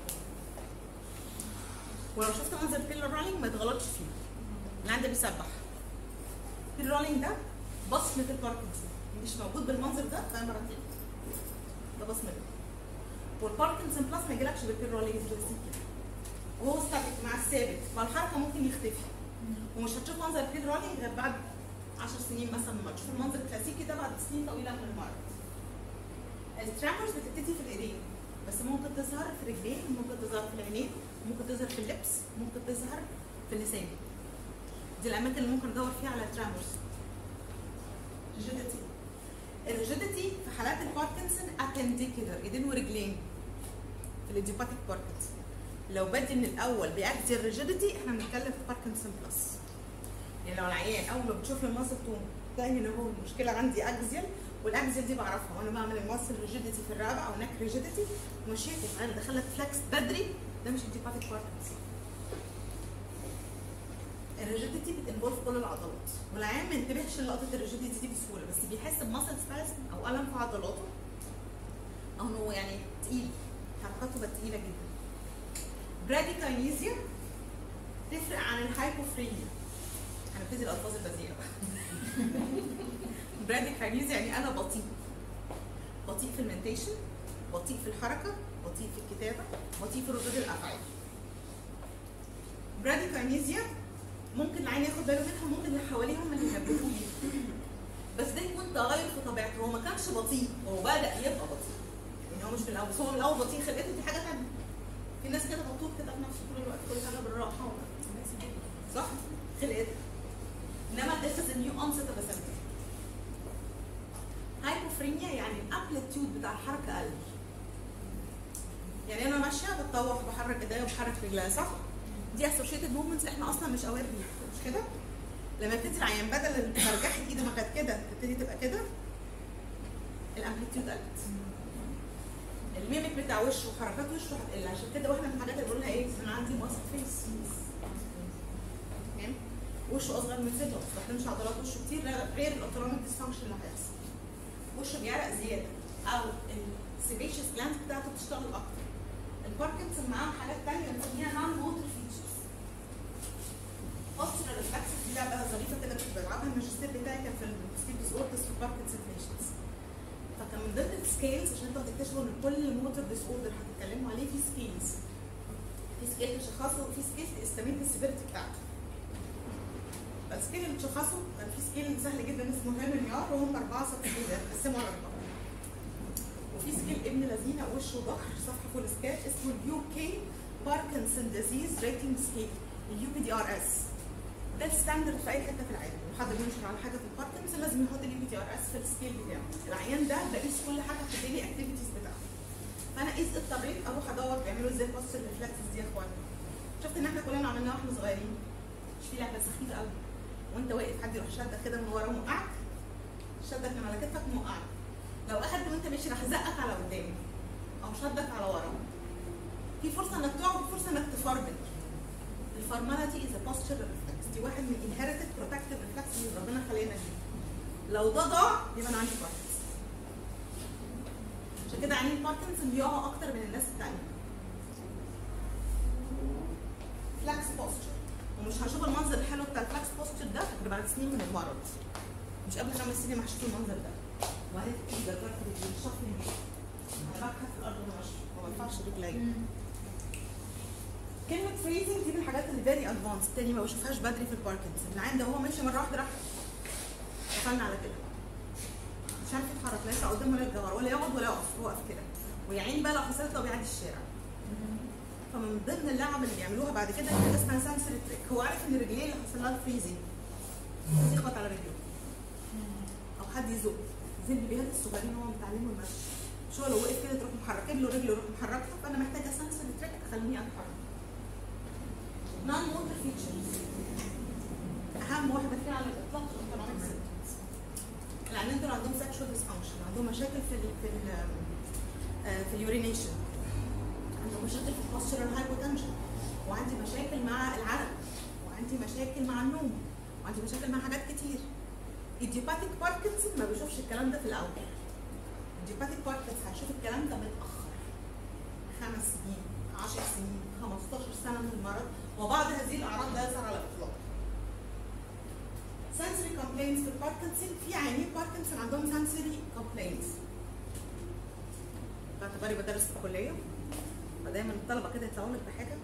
ولو شفت منظر بيل رولينج ما تغلطش فيه اللي عندي بيسبح بيل رولينج ده بصمه الباركنسون مش موجود بالمنظر ده فاهم مرتين ده بصمته والباركنسون بلس ما يجيلكش بالبيل رولينج كلاسيكي وهو ستاتيك مع الثابت فالحركه ممكن يختفي ومش هتشوف منظر بيل رولينج غير بعد 10 سنين مثلا ما تشوف المنظر الكلاسيكي ده بعد سنين طويله من المرض الترامرز بتبتدي في الايدين بس ممكن تظهر في رجلين ممكن تظهر في العينين ممكن تظهر في اللبس ممكن تظهر في اللسان دي الاماكن اللي ممكن ندور فيها على الترامرز ريجيديتي الريجيديتي في حالات الباركنسون ابنديكولار ايدين ورجلين في الايديوباتيك باركنسون لو بدي من الاول بيأكد الريجيديتي احنا بنتكلم في باركنسون بلس يعني لو العيان اول ما بتشوف الماسل توم تلاقي ان هو المشكله عندي اكزيال والاكزيال دي بعرفها وانا بعمل الماسل ريجيديتي في الرقبه او نك ريجيديتي ومشيت انا دخلت فلكس بدري ده مش انتيباتيك باركنسون الريجيديتي بتنفولف كل العضلات والعيان ما ينتبهش للقطه الريجيديتي دي بسهوله بس بيحس بماسل سباسم او الم في عضلاته او انه يعني تقيل حركاته بقت تقيله جدا براديكاينيزيا تفرق عن الهايبوفرينيا هنبتدي الالفاظ البذيئه بقى براديكاينيزيا يعني انا بطيء بطيء في المنتيشن بطيء في الحركه بطيء في الكتابه بطيء في ردود الافعال براديكاينيزيا ممكن العين ياخد باله منها ممكن اللي حواليه هم اللي ينبهوه ليها بس ده يكون تغير في طبيعته هو ما كانش بطيء هو بدا يبقى بطيء يعني هو مش من الاول بس هو من الاول بطيء خلقته دي حاجه ثانيه في ناس كده بطوط كده في نفسه طول الوقت كل حاجه بالراحه صح خلقته انما this is a new onset of a symptom هايبوفرينيا يعني الامبليتيود بتاع الحركه قل يعني انا ماشيه بتطوح بحرك ايديا وبحرك رجليا صح؟ دي اسوشيتد موفمنتس احنا اصلا مش اوير بيها مش كده؟ لما يبتدي العيان بدل مرجحه ايده ما كانت كده تبتدي تبقى كده الامبليتيود قلت الميمك بتاع وشه وحركات وشه هتقل عشان كده واحنا من الحاجات اللي بقولها ايه؟ انا عندي ماسك فيس تمام؟ وشه اصغر من صدره ما بستخدمش عضلات وشه كتير غير الاوتونوميك ديسفانكشن اللي هيحصل وشه بيعرق زياده او السيبيشس جلاند بتاعته بتشتغل اكتر الباركنسون معاه حاجات تانية بنسميها نون موتور فيتشرز اوسترال ريفلكسز دي لعبه ظريفه كده كنت بلعبها الماجستير بتاعي كان في السليب ديس اوردرز في الباركنسون بيشنتس فكان من ضمن السكيلز عشان انتوا هتكتشفوا ان كل موتور ديس اوردر هتتكلموا عليه في سكيلز في سكيل تشخصه وفي سكيل تستمد السيفيرتي بتاعته فالسكيل اللي تشخصه كان في سكيل سهل جدا اسمه هيرمنيار وهم اربعه سطحين قسموا على اربعه وفي سكيل ابن لذينه وش وظهر صفحه فول سكيل اسمه اليو كي باركنسون ديزيز ريتنج سكيل اليو بي دي ار اس ده الستاندرد في اي حته في العالم لو حد بينشر على حاجه في الباركنسون لازم يحط اليو بي دي ار اس في السكيل بتاعه العيان ده بقيس كل حاجه في الديلي اكتيفيتيز بتاعته فانا اذا اضطريت اروح ادور بيعملوا ازاي بوستر ريفلكسز دي يا اخوانا شفت ان احنا كلنا عملناها واحنا صغيرين مش في لعبه سخيفه قوي وانت واقف حد يروح شدك كده من ورا وموقعك شدك من على كتفك موقعك لو اخد وانت ماشي راح زقك على قدام او شدك على ورا في فرصه انك تقع وفي فرصه انك تفرمل الفرمله دي از بوستشر ريفلكس دي واحد من انهيرتد بروتكتيف ريفلكس اللي ربنا خلينا بيه لو ده ضاع يبقى انا عندي باركنسون عشان كده عيانين باركنسون بيقعوا اكتر من الناس التانية فلاكس بوستشر ومش هشوف المنظر الحلو بتاع الفلاكس بوستشر ده غير بعد سنين من المرض مش قبل خمس سنين ما هشوف المنظر ده وبعدين تيجي جرجرت رجلي شفت رجلي انا ببحث في الارض وانا ماشيه ما بنفعش رجلي كلمة فريزنج دي من الحاجات اللي فيري ادفانس تاني ما بشوفهاش بدري في الباركنسون العين ده هو ماشي مرة واحدة راح قفلنا على كده مش عارف يتحرك لا يطلع قدام ولا يتجوهر ولا يقعد ولا يقف هو واقف كده ويا عيني بقى لو حصلت له بيعدي الشارع فمن ضمن اللعب اللي بيعملوها بعد كده حاجه اسمها سنسوري تريك هو عارف ان رجليه اللي حصل لها فريزنج يخبط على رجله او حد يزق زي البيبيهات الصغيرين هو متعلموا المشي مش هو لو وقف كده تروح محركه له رجله يروح محركها فانا محتاجه سنسوري تريك تخليني اتحرك نون موتور فيتشرز اهم واحده فيها على الاطلاق الاوتونوميك سيمبتومز العيانين دول عندهم سكشوال ديسفانكشن عندهم مشاكل في ال في ال آه، في اليورينيشن عندهم مشاكل في البوستشرال هايبوتنشن وعندي مشاكل مع العرق وعندي مشاكل مع النوم وعندي مشاكل مع حاجات كتير ايديوباتيك باركنسون ما بيشوفش الكلام ده في الاول ايديوباتيك باركنسون هيشوف الكلام ده متاخر خمس سنين 10 سنين 15 سنه من المرض وبعض هذه الاعراض لا يظهر على الاطلاق sensory complaints في الباركنسون في عيانين باركنسون عندهم sensory complaints باعتباري بدرس في الكليه فدايما الطلبه كده يطلعوا لك بحاجه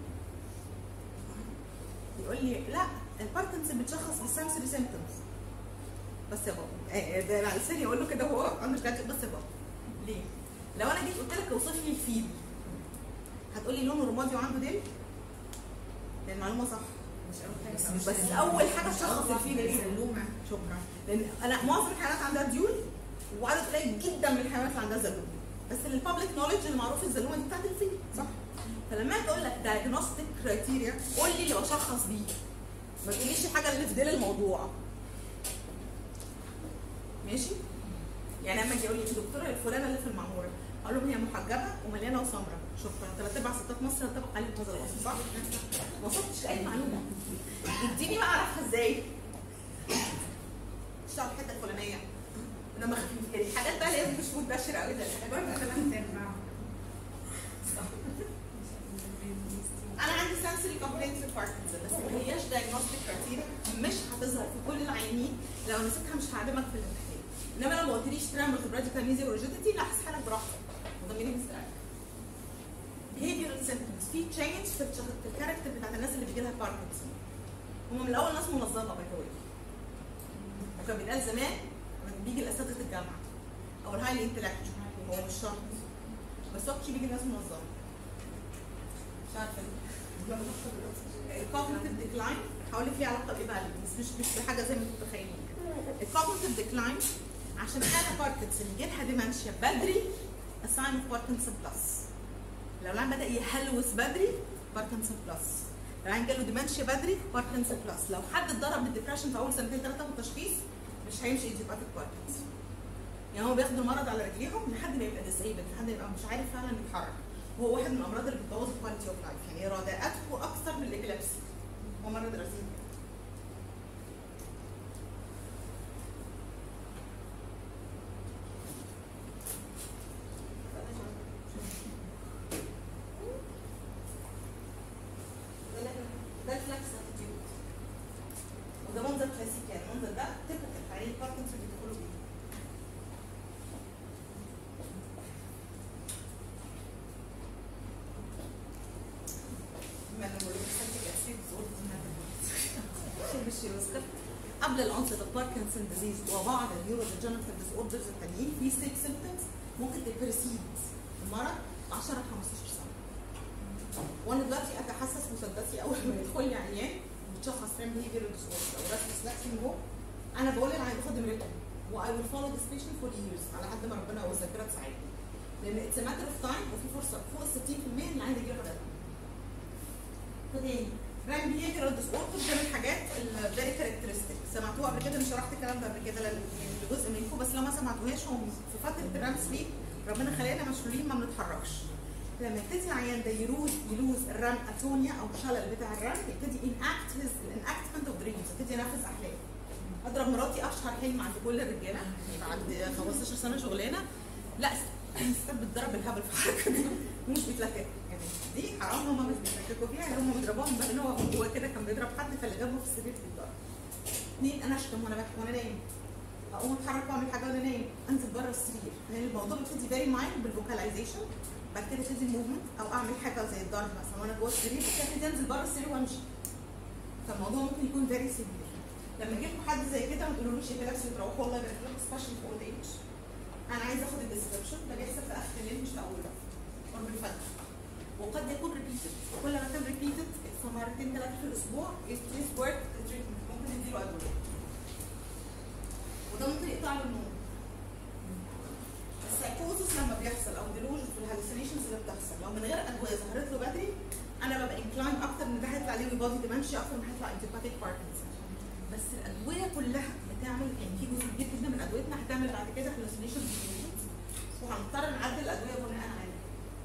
يقول لي لا الباركنسون بتشخص بالسنسوري سيمبتومز بس يا بابا آه، ده على لساني اقول له كده وهو انا مش قادر بس يا بابا ليه؟ لو انا جيت قلت لك اوصف لي الفيل هتقول لي لونه رمادي وعنده ديل؟ لان المعلومه صح بس اول حاجه تشخص الفيل ايه؟ سلومه شكرا لان انا معظم الحيوانات عندها ديول وعدد قليل جدا من الحيوانات اللي عندها زلومه بس البابليك نولج المعروف الزلومه دي بتاعت الفيل صح فلما اجي اقول لك دايجنوستيك كرايتيريا قول لي اللي بشخص بيه ما تقوليش الحاجه اللي في ديل الموضوع ماشي يعني لما اجي اقول لي الدكتوره الفلانه اللي في المعموره اقول لهم هي محجبه ومليانه وسمراء شكرا ثلاث ارباع ستات مصر ينطبق عليهم هذا الوصف صح؟ ما وصلتش لاي معلومه اديني بقى اعرفها ازاي؟ اشتغل الحته الفلانيه انما خفيف كده حاجات بقى اللي هي مش منتشره قوي زي الحاجات برضه ثلاث ارباع انا عندي سنسوري كومبلينت في الباركنسون بس ما هياش دايجنوستيك كرايتيريا مش هتظهر في كل العيانين لو نسيتها مش هعلمك في الامتحان انما لو ما قلتليش ترامبل براديكاليزيا وريجيديتي لا هسحلك براحتك وضميري مستريح behavioral symptoms في تشينج في الشخ- في الكاركتر بتاعت الناس اللي بيجي لها باركنسون هم من الاول ناس منظمه باي ذا وكان بيتقال زمان لما بيجي الاساتذه الجامعه او الهايلي انتلكتشوال هو مش شرط بس هو مش بيجي الناس منظمه مش عارفه الكوجنيتيف ديكلاين هقول لك ليه علاقه بايه بقى بس مش مش بحاجه زي ما انتم متخيلين الكوجنيتيف ديكلاين عشان حاله باركنسون يجي لها ديمنشيا بدري الساين اوف باركنسون بلس لو العيان بدا يهلوس بدري باركنسون بلس لو العيان جاله ديمنشيا بدري باركنسون بلس لو حد اتضرب بالديبرشن في اول سنتين ثلاثه من التشخيص مش هيمشي ايديوباتيك باركنسون يعني هو بياخدوا المرض على رجليهم لحد ما يبقى ديسيبل لحد ما يبقى مش عارف فعلا يتحرك هو واحد من الامراض اللي بتبوظ الكواليتي اوف لايف يعني رداءاته اكثر من الابيلابسي هو مرض رزيل ده الفلاكس اتيتيود وده منظر كلاسيكي يعني المنظر ده تبقى عيان باركنسون بيدخلوا بيه بما ان بقول سلتك اسيد ديزوردر قبل الانست اوف باركنسون ديزيز وبعض النيورو ديجنريتيف ديز اوردرز التانيين في ستيك سيمبتومز ممكن تبرسيد المرض 10 15 سنه وانا دلوقتي اتحسس مسدسي اول ما يدخل لي عيان بتشخص فريم بيهيفير ديس اوردر او راسلس لاكسين هو انا بقول للعيان باخد نمرته واي ويل فولو ذيس بيشنت فور ييرز على قد ما ربنا والذاكره تساعدني لان اتس ماتر اوف تايم وفي فرصه فوق ال 60% ان العيان يجي له حاجات فتاني رام بيهيفيرال ديس اوردر ده من الحاجات الفيري كاركترستيك سمعتوه قبل كده مش شرحت الكلام ده قبل كده لل- يعني لجزء منكم بس لو ما سمعتوهاش هو في فتره الرام سليب ربنا خلينا مشلولين ما بنتحركش لما يبتدي العيان ده يلوز يلوز الرام اتونيا او الشلل بتاع الرام يبتدي اناكت هيز اناكتمنت اوف دريمز يبتدي ينفذ احلام اضرب مراتي اشهر حلم عند كل الرجاله بعد 15 سنه شغلانه لا الستات بتضرب الهبل في الحركه دي ومش بيتلككوا يعني دي حرام هم مش بيتلككوا فيها يعني هم بيضربوهم بقى ان هو هو كده كان بيضرب حد فاللي جابه في السرير بيتضرب اثنين انا اشتم وانا بحكي وانا نايم اقوم اتحرك واعمل حاجه وانا نايم انزل بره السرير يعني الموضوع بيبتدي فيري مايند بالفوكاليزيشن بعد كده ابتدي الموفمنت او اعمل حاجه زي الضرب مثلا وانا جوه السرير بعد كده ابتدي انزل بره السرير وامشي فالموضوع ممكن يكون فيري سيفير لما يجي لكم حد زي كده ما تقولولوش ايبيلابسي وتروحوا والله يبارك لكم سبيشال في اولد ايج انا عايزه اخد الديسكربشن ده بيحصل في اخر الليل مش في اوله قرب الفجر وقد يكون ريبيتد كل ما كان ريبيتد فمرتين ثلاثه في الاسبوع is worth treatment ممكن نديله ادويه وده ممكن يقطع له النوم السايكوزس لما بيحصل او ديلوجن في الهالوسينيشنز اللي بتحصل لو من غير ادويه ظهرت له بدري انا ببقى انكلاين اكتر ان ده هيطلع ليه بادي ديمنشيا اكتر من هيطلع انتيباتيك باركنسون بس الادويه كلها بتعمل يعني في جزء كبير جدا من ادويتنا هتعمل بعد كده هالوسينيشنز وهنضطر نعدل الادويه بناء عليها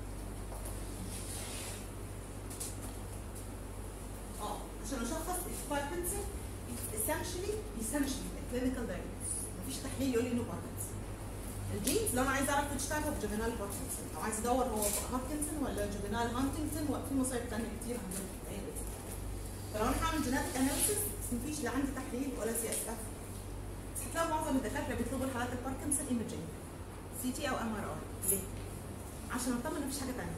اه عشان اشخص الباركنسون essentially essentially a clinical diagnosis مفيش تحليل يقول لي انه باركنسون الجينز لو انا عايز اعرف تشتغل في جوفينال باركنسون او عايز ادور هو هاركنسون ولا جوفينال هانتنجتون وفي مصايب ثانيه كتير عندنا في العيله دي. فلو انا هعمل جيناتيك اناليسيس بس مفيش لا عندي تحليل ولا سي اس اف بس هتلاقي معظم الدكاتره بيطلبوا الحالات الباركنسون ايمجينج سي تي او ام ار اي ليه؟ عشان اطمن مفيش حاجه ثانيه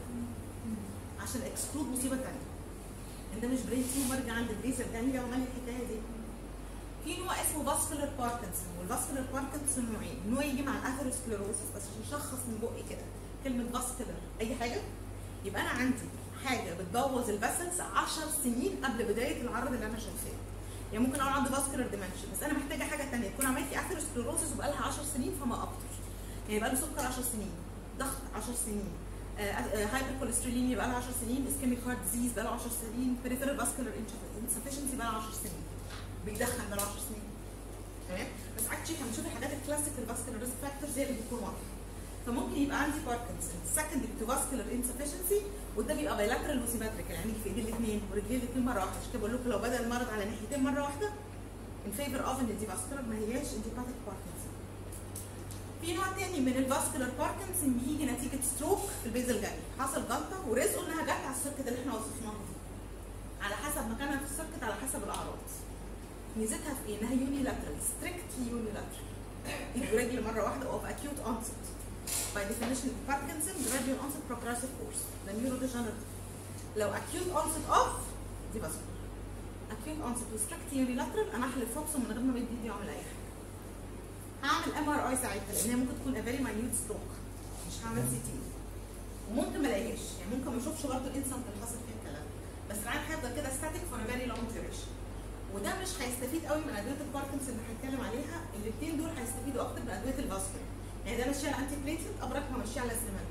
عشان اكسكلود مصيبه ثانيه ان ده مش برين تيومر جه عند البيس الجانجليا وعمل لي الحكايه دي في نوع اسمه فاسكولار باركنسون والفاسكولار باركنسون نوعين نوع يجي مع الاثيروسكليروسس بس عشان اشخص من بقي كده كلمه فاسكولار اي حاجه يبقى انا عندي حاجه بتبوظ الفاسلز 10 سنين قبل بدايه العرض اللي انا شايفاه يعني ممكن اقول عندي فاسكولار ديمنشن بس انا محتاجه حاجه ثانيه تكون عملت لي اثيروسكليروسس وبقى لها 10 سنين فما اكتر يعني بقى له سكر 10 سنين ضغط 10 سنين هايبر كوليستروليميا بقى لها 10 سنين اسكيميك هارت ديزيز بقى له 10 سنين بريفيرال فاسكولار انسفشنسي بقى لها 10 سنين بيدخن بقى له 10 سنين تمام بس اكشلي هنشوف الحاجات الكلاسيك الفاسكولار ريسك فاكتورز هي اللي بتكون واضحه فممكن يبقى عندي باركنسون سكندري تو فاسكولار انسفشنسي وده بيبقى بايلاترال وسيمتريك يعني في ايدي الاثنين ورجلين الاثنين مره واحده عشان كده بقول لكم لو بدا المرض على ناحيتين مره واحده ان فيفر اوف ان دي فاسكولار ما هياش انتيباتيك باركنسون في نوع تاني من الفاسكولار باركنسون بيجي نتيجه ستروك في البيزل جاني حصل جلطه ورزقه انها جت على السيركت اللي احنا وصفناها دي على حسب مكانها في السيركت على حسب الاعراض ميزتها في ايه؟ انها يونيلاترال ستريكتلي يونيلاترال ايد ورجل مره واحده اوف اكيوت اونست باي ديفينيشن باركنسون جراديوال اونست بروجريسيف كورس ده نيورو ديجنريتيف لو اكيوت اونست اوف دي فاسكولار اكيوت اونست وستريكتلي يونيلاترال انا احلف فوكسو من غير ما بدي ايدي اعمل اي حاجه هعمل ام ار اي ساعتها لان هي ممكن تكون فيري ماينيوت ستروك مش هعمل سي تي وممكن ما الاقيهاش يعني ممكن ما اشوفش برضه الانسان اللي حصل فيه الكلام بس العين هيفضل كده ستاتيك فور فيري لونج ديوريشن وده مش هيستفيد قوي من ادويه الباركنسون اللي هنتكلم عليها الاثنين دول هيستفيدوا اكتر من ادويه الفاسكولار يعني ده ماشي على انتي بليتلت ابركها ماشي على سليمات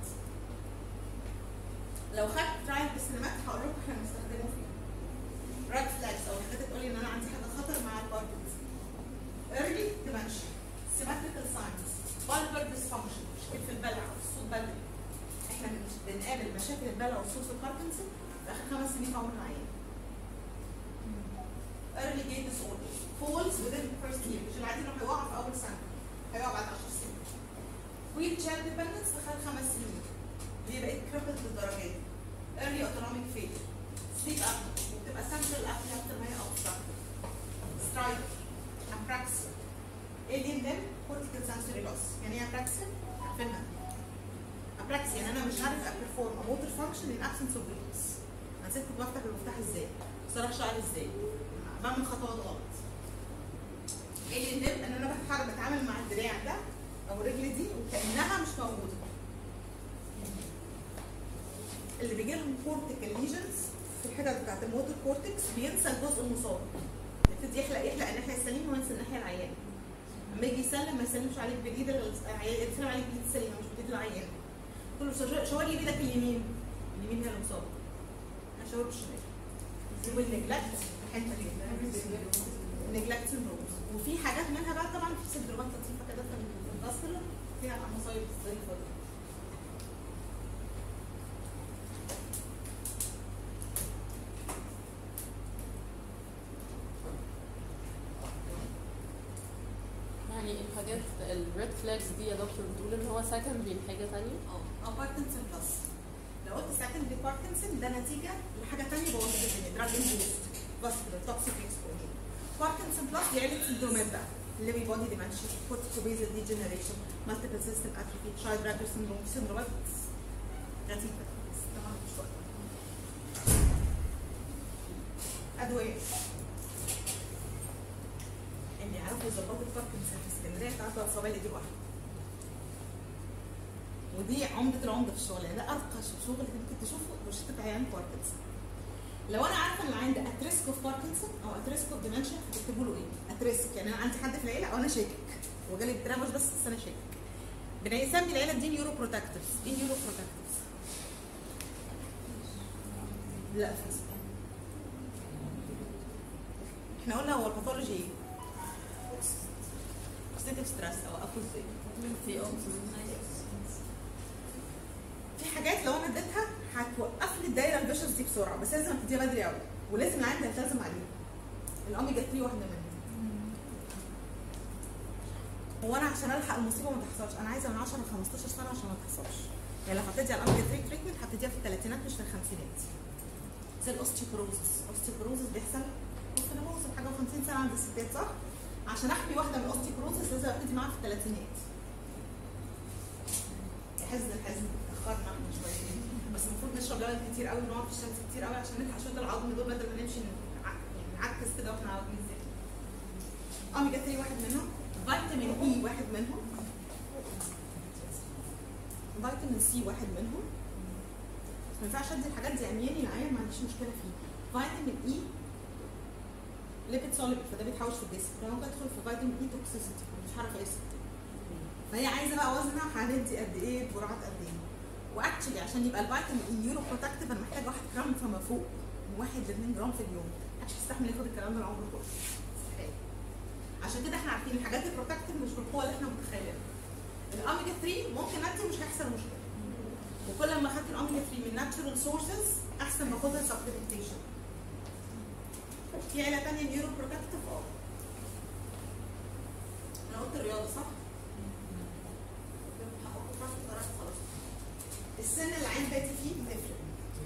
لو خدت ترايل بالسليمات هقول لكم احنا بنستخدمه فين ريد فلاجز او حاجات تقول لي ان انا عندي حاجه خطر مع الباركنسون early dementia symmetrical signs bulbar dysfunction مشكله في البلع او الصوت بدري احنا بن- بنقابل مشاكل البلع والصوت في الباركنسون في اخر خمس سنين في عمر العيان early gait disorder falls within the first year مش العادي انه هيقع في اول سنه هيقع بعد 10 سنين wheel chair dependence في خلال خمس سنين ليه بقيت crippled للدرجه دي early autonomic failure sleep apnea وبتبقى central apnea اكتر ما هي obstructive stridor apraxia alien limb cortical sensory loss يعني ايه apraxia؟ عارفينها apraxia يعني انا مش عارف ابرفورم a motor function in absence of release انا نسيت كنت بفتح المفتاح ازاي صراحة شعري ازاي بعمل خطوات غلط alien limb ان انا بتحرك بتعامل مع الدراع ده او الرجل دي وكانها مش موجوده اللي بيجي لهم كورتيكال ليجنز في الحتت بتاعت الموتور كورتكس بينسى الجزء المصاب يبتدي يحلق يحلق الناحيه السليمه وينسى الناحيه العيانه لما يجي يسلم ما يسلمش عليك بالايد العيان يسلم عليك بالايد السليمه مش بالايد العيان كله شاور- شاور لي بايدك اليمين اليمين هي المصابه هشاور بالشمال والنجلكت الحته دي نجلكت سندرومز وفي حاجات منها بقى طبعا في سندرومات لطيفه كده في الفاسكولار فيها مصايب زي الفل يعني الحاجات الريد فلاجز دي يا دكتور بتقول ان هو سكندري لحاجه تانية اه باركنسون بلس لو قلت سكندري باركنسون ده نتيجه لحاجه ثانيه بوظت الدنيا دراج اندوست فاسكولار توكسيك اكسبوجر باركنسون بلس دي عيله سندرومات بقى الليبي بودي ديمنشن كورتيكوبيزال ديجنريشن مالتيبل سيستم اتروفي شايلد راجر سندروم سندرومات غريبه بس طبعا مش وقت ادويه اللي يعرفوا يظبطوا الباركنسون في اسكندريه تعرفوا الصوابع دي واحده ودي عمدة العمدة في الشغل يعني ده أرقى شغل اللي ممكن تشوفه روشتة عيان باركنسون لو أنا عارفة إن العيان ده ات ريسك اوف باركنسون أو ات ريسك اوف ديمنشن هتكتبوا له إيه؟ ات ريسك يعني أنا عندي حد في العيلة أو أنا شاكك وجالي بتراء مش بس بس أنا شاكك بنسمي العيلة دي نيورو بروتكتيفز إيه نيورو بروتكتيفز؟ لا فيس احنا قلنا هو الباثولوجي ايه؟ اوكسيديف ستريس او ابو ازاي؟ في حاجات لو انا اديتها هتوقف لي الدايره الفيشوس دي بسرعه بس لازم ابتديها بدري قوي ولازم العيان ده يلتزم عليه الاوميجا 3 واحده منهم هو انا عشان الحق المصيبه ما تحصلش انا عايزه من 10 ل 15 سنه عشان ما تحصلش يعني لو هبتدي على الاوميجا 3 تريتمنت هبتديها في الثلاثينات مش في الخمسينات زي الاوستيوبروزس الاوستيوبروزس بيحصل ممكن اوصل حاجه و50 سنه عند الستات صح؟ عشان احمي واحده من الاوستيوبروزس لازم ابتدي معاها في الثلاثينات حزن الحزن اتاخرنا احنا شويه بس المفروض نشرب لبن كتير قوي ونقعد في الشمس كتير قوي عشان نلحق شويه العظم دول بدل ما نمشي نع- يعني نعكس كده واحنا عاوزين ازاي اوميجا 3 واحد منهم فيتامين اي واحد منهم فيتامين سي واحد منهم بس ما ينفعش ادي الحاجات دي عمياني العيان ما عنديش مشكله فيه فيتامين اي ليبيد سوليبل فده بيتحوش في الجسم فممكن ادخل في فيتامين اي توكسيسيتي مش هعرف اقيسها فهي عايزه بقى وزنها هندي قد ايه جرعات قد ايه واكشلي عشان يبقى الفيتامين اي نيورو بروتكتيف انا محتاج 1 جرام فما فوق من 1 ل 2 جرام في اليوم محدش يستحمل ياخد الكلام ده العمر كله مستحيل. عشان كده احنا عارفين الحاجات البروتكتيف مش بالقوه اللي احنا متخيلينها الاوميجا 3 ممكن ادي ومش هيحصل مشكله وكل ما اخدت الاوميجا 3 من ناتشورال سورسز احسن ما اخدها سبلمنتيشن في عيله ثانيه نيورو بروتكتيف اه انا قلت الرياضه صح؟ خلاص. السن اللي عين باتي فيه بتفرق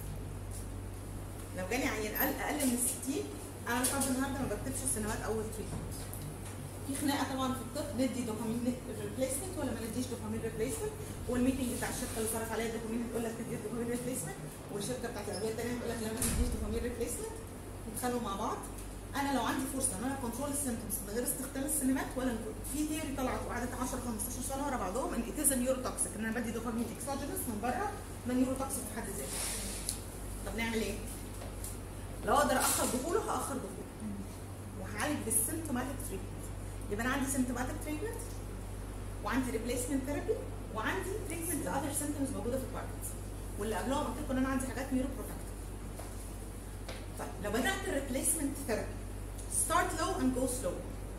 لو جالي عيان اقل اقل من 60 انا لحد النهارده ما بكتبش السنوات اول تريتمنت في خناقه طبعا في الطب ندي دوبامين ريبليسمنت ولا ما نديش دوبامين ريبليسمنت والميتنج بتاع الشركه اللي صرف عليها دوبامين بتقول لك تدي دوبامين ريبليسمنت والشركه بتاعت الادويه الثانيه بتقول لك لا ما تديش دوبامين ريبليسمنت يتخانقوا مع بعض انا لو عندي فرصه ان انا كنترول السيمتومز من غير استخدام السينمات ولا نقول في ثيوري طلعت وقعدت 10 15 سنه ورا بعضهم ان اتيز نيورو توكسيك ان انا بدي دوبامين اكسوجينس من بره ده نيورو توكسيك في حد ذاته طب نعمل ايه؟ لو اقدر اخر دخوله هاخر دخوله وهعالج بالسيمتوماتيك تريتمنت يبقى انا عندي سيمتوماتيك تريتمنت وعندي ريبليسمنت ثيرابي وعندي تريتمنت لاذر سيمتومز موجوده في الباركت واللي قبلهم قلت لكم ان انا عندي حاجات نيورو بروتكتيف طيب لو بدات الريبليسمنت ثيرابي ستارت لو اند جو سلو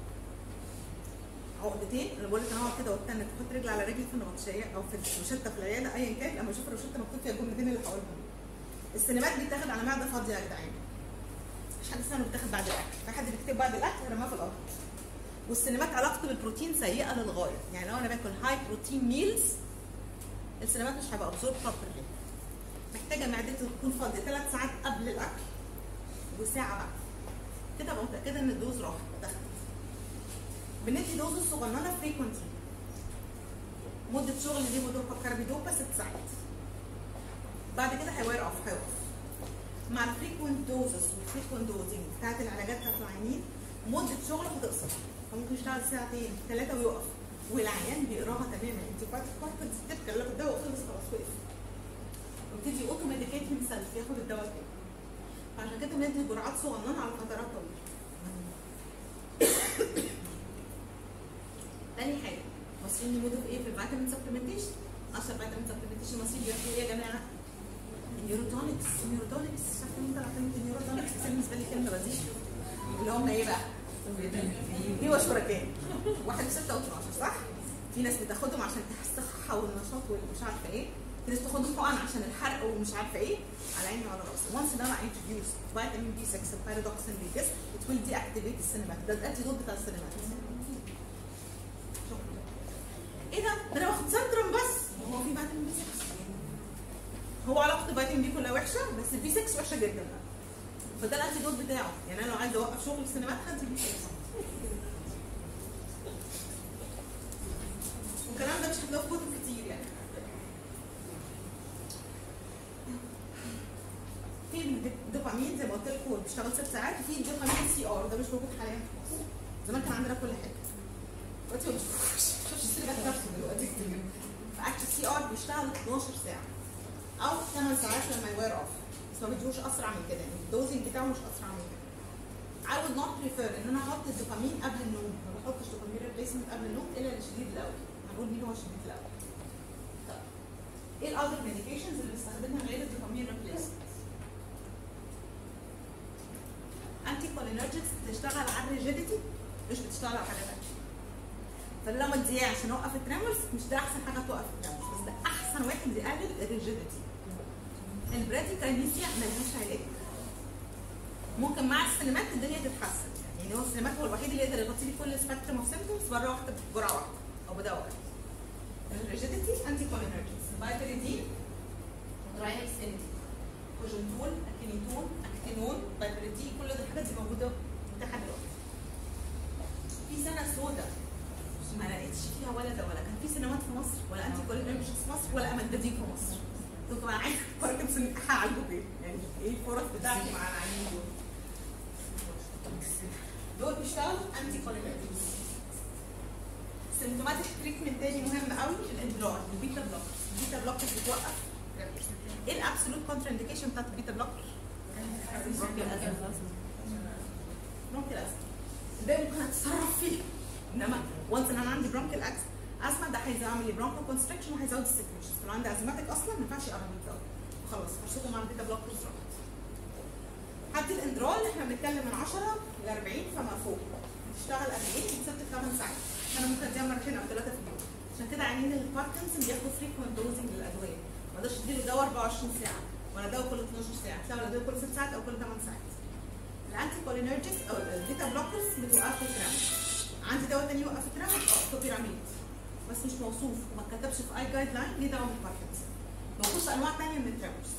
عقدتين انا بقول لك انا اقعد كده واستنى تحط رجل على رجل في النبطشيه او في الروشته في العياده ايا كان لما اشوف الروشته مكتوب فيها الجملتين اللي هقولهم السينمات بيتاخد على معده فاضيه يا جدعان مش حد اسمها بيتاخد بعد الاكل في حد بيكتب بعد الاكل رماه في الارض والسينمات علاقته بالبروتين سيئه للغايه يعني لو انا باكل هاي بروتين ميلز السينمات مش هيبقى ابزورب بروبرلي محتاجه معدتي تكون فاضيه ثلاث ساعات قبل الاكل وساعه بعد كده ابقى متاكده ان الدوز راحت دخلت بندي دوز صغننه فريكونتلي مده شغل دي مدوبا كاربيدوبا ست ساعات بعد كده هيوير اوف هيوقف مع الفريكونت دوزز والفريكونت دوزنج بتاعت العلاجات بتاعت العيانين مده شغل هتقصر فممكن يشتغل ساعتين ثلاثه ويقف والعيان بيقراها تماما انت فاتت كاربت تبكي لك الدواء خلص خلاص وقف وابتدي اوتو ميديكيت من سيلف ياخد الدواء تاني فعشان كده بندي جرعات صغننه على فترات طويله تاني حاجه مصريين يموتوا في ايه في الفيتامين سبلمنتيشن اشهر فيتامين سبلمنتيشن المصريين بياخدوا ايه يا جماعه؟ النيوروتونكس النيوروتونكس شايفين انت عارفين النيوروتونكس بس بالنسبه لي كلمه بذيء اللي هم ايه بقى؟ دي وشركاء واحد وستة و12 صح؟ في ناس بتاخدهم عشان الصحة والنشاط والمش عارفة ايه في ناس بتاخدهم حقن عشان الحرق ومش عارفة ايه على عيني وعلى راسي once ان انا introduce vitamin B6 البيرودوكسين للجسم it will deactivate السينمات ده الانتي دوت بتاع السينمات شكرا ده انا باخد سنترم بس هو في فيتامين بي 6 هو علاقته بالفيتامين بي كلها وحشه بس البي 6 وحشه جدا فده الانتيدوت بتاعه يعني انا لو عايزه اوقف شغل السينمات هدي بي 6 والكلام ده مش هتلاقوه في كتب كتير يعني في الدوبامين زي ما قلت لكم بيشتغل ست ساعات وفي الدوبامين سي ار ده مش موجود حاليا في مصر زمان كان عندنا كل حاجه دلوقتي ما بنشوفش السينمات نفسه دلوقتي كتير فاكت السي ار بيشتغل 12 ساعه او 8 ساعات لما يوير اوف بس ما بيدوش اسرع من كده يعني الدوزنج بتاعه مش اسرع من كده I would not prefer ان انا احط الدوبامين قبل النوم ما بحطش دوبامين ريبليسمنت قبل النوم الا للشديد الاول هنقول مين هو الشديد الاول طيب ايه الاذر ميديكيشنز اللي بستخدمها غير الدوبامين ريبليسمنت انتي كولينرجيكس بتشتغل على الريجيديتي مش بتشتغل على حاجه ثانيه فلما اديها عشان اوقف التريمرز مش ده احسن حاجه توقف التريمرز بس ده احسن واحد بيقلل الريجيديتي البراديكاينيسيا ملهاش علاج ممكن مع السينمات الدنيا تتحسن يعني هو السينمات هو الوحيد اللي يقدر يغطي لي كل سبيكترم اوف سيمبتومز مره واحده بجرعه واحده او بدواء واحد الريجيديتي انتي كولينرجيكس بايبريدين ترايهكسينيتي كوجنتول اكينيتون اكتينون بايبريدين كل دي الحاجات دي موجوده متاحه دلوقتي في سنه سوداء ما لقيتش فيها ولا ده ولا كان في سينمات في مصر ولا انتي كولينرجيكس في مصر ولا امدادين في مصر كنت بقى عايز باركنسون هعالجه فين؟ يعني ايه الفرص بتاعتي مع العيانين دول؟ دول بيشتغلوا انتي كولينرجيكس سيمتوماتيك تريتمنت تاني مهم قوي الاندرار البيتا بلوكر البيتا بلوكر بتوقف ايه الابسولوت كونترا انديكيشن بتاعت البيتا بلوكر؟ برونكيال ازمه ده ممكن اتصرف فيه انما وانس ان انا عندي برونكيال ازمه ده هيعمل لي برونكو كونستريكشن وهيزود السكريشن لو عندي ازماتيك اصلا ما ينفعش يقرب من الدواء خلاص فرصته مع البيتا بلوكرز راحت حد الاندرال احنا بنتكلم من 10 ل 40 فما فوق بتشتغل 40 من 6 ل 8 ساعات انا ممكن اديها مرتين او ثلاثه في اليوم عشان كده عيانين الباركنسون بياخدوا فريكوينت دوزنج للادويه ما اقدرش اديله دواء 24 ساعه ولا دواء كل 12 ساعه سواء دواء كل 6 ساعات او كل 8 ساعات الانتي كولينرجيك او البيتا بلوكرز بتوقف الترامل عندي دواء تاني يوقف الترامل اه توبيراميد بس مش موصوف وما اتكتبش في اي جايد لاين ليه دواء من الباركنسون موجود في انواع تانيه من التراملز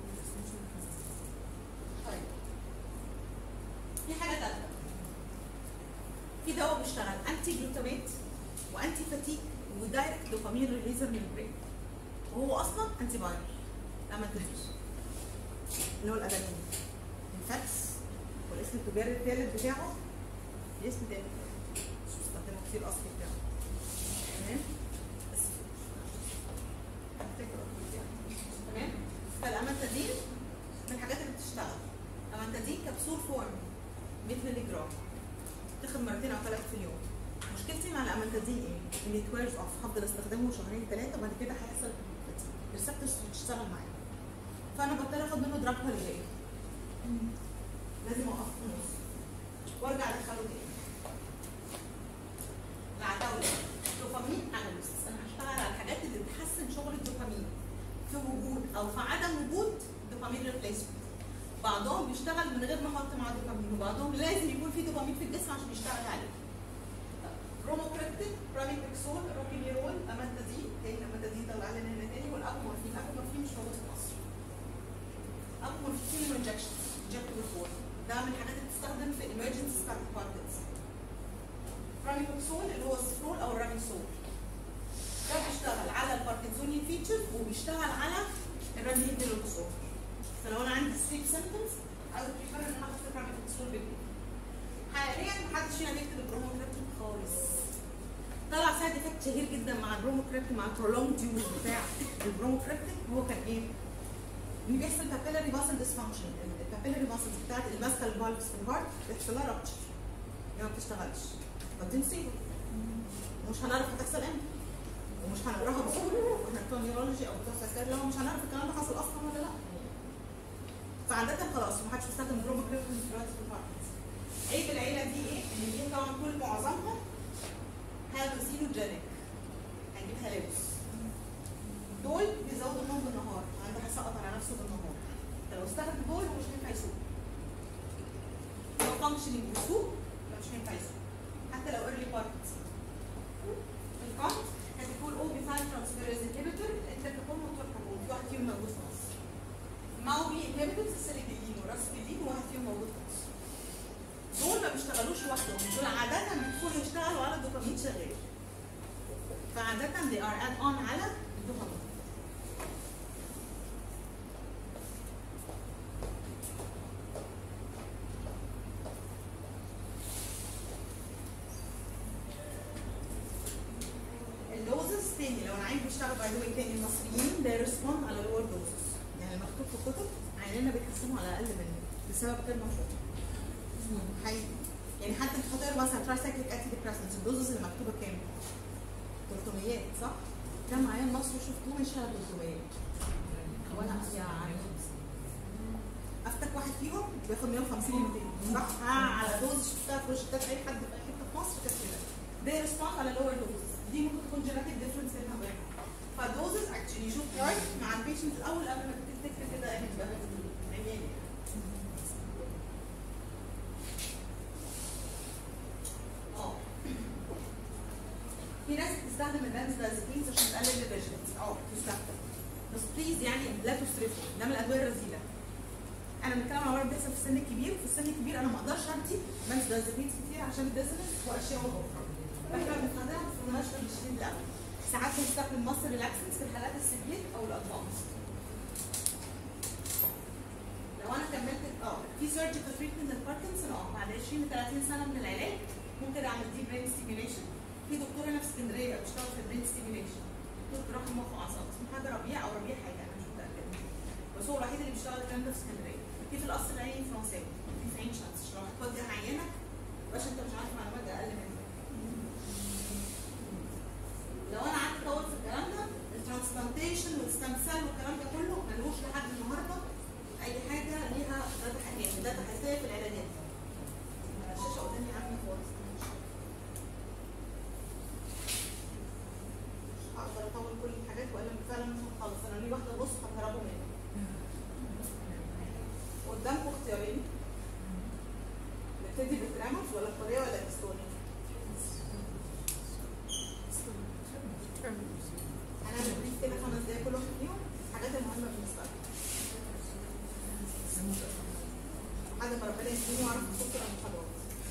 طيب في حاجه ثالثه في دواء بيشتغل انتي جلوتاميت وانتي فاتيك ودايركت دوبامين ريليزر من البرين وهو اصلا انتي فايرال لا ما تدوش اللي هو الادرينالين الفاكس والاسم التجاري الثالث بتاعه ليه اسم تاني مش بستخدمه كتير اصلي بتاعه تمام بس هفتكره يعني. تمام فالامانتادين من الحاجات اللي بتشتغل امانتادين كبسول فورم 100 مللي جرام تاخد مرتين او ثلاثه في اليوم مشكلتي مع الامانتادين ايه؟ ان يتويرز اوف هفضل استخدمه شهرين ثلاثه وبعد كده هيحصل الريسبتورز بتشتغل معايا فانا بضطر اخد منه دراج هوليداي لازم اوقف في النص وارجع ادخله تاني العتاوله دوبامين اناليست انا هشتغل على الحاجات اللي بتحسن شغل الدوبامين في وجود او في عدم وجود دوبامين ريبليسمنت بعضهم بيشتغل من غير ما احط معاه دوبامين وبعضهم لازم يكون في دوبامين في الجسم عشان يشتغل عليه بروموكريبتين براميبكسول روبينيرول امانتادين تاني امانتادين طلع لنا هنا تاني والابومورفين الابومورفين مش موجود في مصر ابومورفين انجكشن injectable form ده من الحاجات اللي بتستخدم في emergency particles راميبكسول اللي هو السفرول او الراميسول ده بيشتغل على الباركنسونيان فيتشر وبيشتغل على الراميبكسول فلو انا عندي سليب سيمبتومز I would prefer ان انا اخد الراميبكسول بيبي حاليا محدش فينا بيكتب البروموكريبتين خالص طلع سايد افكت شهير جدا مع البروموكريبتين مع البرولونج يوز بتاع البروموكريبتين هو كان ايه؟ ان بيحصل بابيلاري ماسل ديسفانكشن البابيلاري ماسلز بتاعت اللي ماسكه الفالفز في الهارت بيحصل لها رابتشر هي ما بتشتغلش فبتنسيبه ومش هنعرف هتحصل امتى ومش هنقراها بسهوله واحنا بتوع نيورولوجي او بتوع سكر لو مش هنعرف الكلام ده حصل اصلا ولا لا فعادة خلاص ما حدش بيستخدم بروموكريبتين دلوقتي في الهارت عيب العيله دي ايه؟ ان دي طبعا كل معظمها هالوسينوجينيك هنجيب هلاوس دول بيزودوا النوم بالنهار عنده هيسقط على نفسه بالنهار انت لو استخدم دول هو مش هينفع يسوق لو فانكشنينج بيسوق مش هينفع يسوق حتى لو ايرلي بارت الكونت هتقول او بيفهم ترانسفيرز انهبيتور الانتركابون والتركابون في واحد فيهم موجود في مصر ماوبي انهبيتورز السيليكلين والراسبيدين وواحد فيهم موجود في مصر دول ما بيشتغلوش لوحدهم دول عادة بيدخلوا يشتغلوا على الدوبامين شغال فعادة they are add on على الدوبامين اللوزز تاني لو انا عايز بيشتغل باي ذا واي تاني المصريين they respond على lower doses يعني مكتوب في الكتب عينينا بيتقسموا على اقل منه بسبب كلمه فوق حقيقي يعني حتى في خطر مثلا ترايسايكليك انتي ديبريسنتس الدوزز اللي مكتوبه كام؟ 300 صح؟ كم عيان مصري شفتوه يشتغل 300 ولا يعني افتك واحد فيهم بياخد 150 200 صح؟ ها على دوز شفتها في روشتات اي حد في اي حته في مصر كانت كده ده ريسبوند على لور دوز دي ممكن تكون جينيتك ديفرنس بينها وبينها فدوزز اكشلي شوف رايت مع البيشنت الاول قبل ما تفتكر كده ايه عينيني اه في ناس بتستخدم البنزودازيبينز عشان تقلل الفيجنز اه تستخدم بس بليز يعني لا تسرفوا ده من الادويه الرذيله انا بتكلم على مرض بيحصل في السن الكبير في السن الكبير انا ما اقدرش ادي بنزودازيبينز كتير عشان الديزنس واشياء اخرى فاحنا بنستخدمها في المناقشه الشديد الاول ساعات بنستخدم مصر ريلاكسنس في الحالات السيفير او الادفانس لو انا كملت اه في سيرجيكال تريتمنت للباركنسون اه بعد 20 ل 30 سنه من العلاج ممكن اعمل دي برين ستيميوليشن في دكتوره هنا في اسكندريه بتشتغل في البرين ستيميوليشن دكتور جراحه مخ واعصاب اسمه حاجه ربيع او ربيع حاجه انا مش متاكده بس هو الوحيد اللي بيشتغل الكلام ده في اسكندريه في في القصر العيني الفرنساوي في في عين شمس لو هتودي عينك باش انت مش عارف معلومات اقل منك لو انا قعدت اطول في الكلام ده الترانسبلانتيشن والستام سيل والكلام ده كله ملوش لحد النهارده اي حاجه ليها داتا حقيقيه داتا حقيقيه في العلاجات الشاشه قدامي عامله خالص اقدر اطول كل الحاجات والا فعلا مش هخلص انا ليه واحده نص هتهربوا مني قدامكم اختيارين نبتدي بالترامس ولا الطريه ولا الهستوري انا بريف كده خمس دقايق كل واحد فيهم الحاجات المهمه بالنسبه لي لحد ما ربنا يهديني واعرف اخد المحاضرات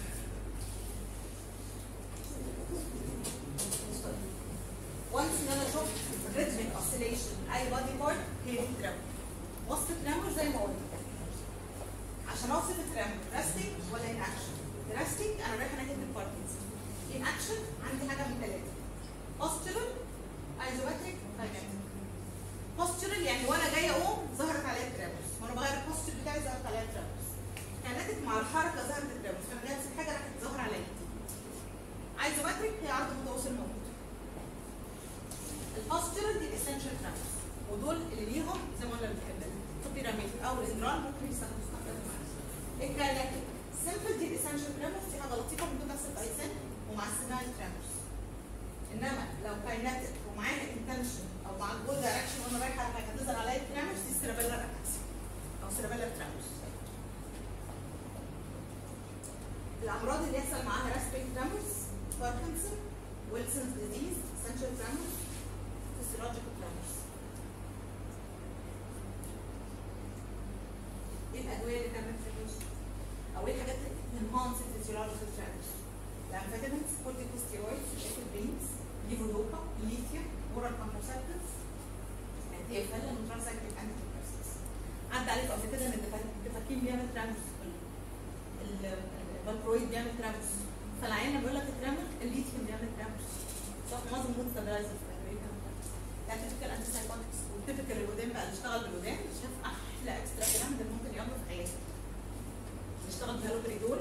وانس ان انا شفت ريتميك اوسيليشن اي بادي بارت هي دي ترامر وصف الترامر زي ما قلت عشان اوصف الترامر راستيك ولا ان اكشن راستيك انا رايحه ناحيه الباركنسون ان اكشن عندي حاجه من ثلاثه postural ايزومتريك كايناتيك postural يعني وانا جايه اقوم ظهرت عليا الترامرز وانا بغير البوستر بتاعي ظهرت عليا الترامرز كايناتيك مع الحركه ظهرت الترامرز فانا جايه امسك حاجه راحت ظهر عليا ايزومتريك هي عرض متواصل موجود البوسترال دي الاسنشال ترامرز ودول اللي ليهم زي ما قلنا بنحبها البيراميد او الاندرال ممكن يستخدموا استخدام معانا الكايناتيك سيمبل دي الاسنشال ترامرز دي حاجه لطيفه ممكن تحصل في اي سن ومع السماع ترامرز انما لو كايناتيك ومعايا انتنشن او مع الجول دايركشن وانا رايحه على حاجه تظهر عليا الترامرز دي سيرابيلر اتاكس او سيرابيلر ترامرز الامراض اللي يحصل معاها راسبيك ترامرز باركنسون ويلسونز ديزيز سنشال ترامرز فيسيولوجيكال ترامرز ايه الادويه اللي تعمل ترامرز او ايه الحاجات اللي تنهانس الفيسيولوجيكال ترامرز الانفيتامينز كورتيكوستيرويدز الافيدرينز ليفودوبا ليثيوم اورال كونتراسبتيفز دي فعلا ترانسايكليك انتي ديبريسنتس عدى عليك قبل كده ان الدفاكين بيعمل ترامس الفالبرويد بيعمل ترامس فالعيان لما بيقول لك الترامس الليثيوم بيعمل ترامس صح معظم المود ستابلايزر في الادويه بيعمل ترامس ده تيبيكال انتي سايكوتكس والتيبيكال الودان بقى اللي اشتغل بالودان شاف احلى اكسترا كلام ده ممكن ياخده في حياته اشتغل بهالوبريدول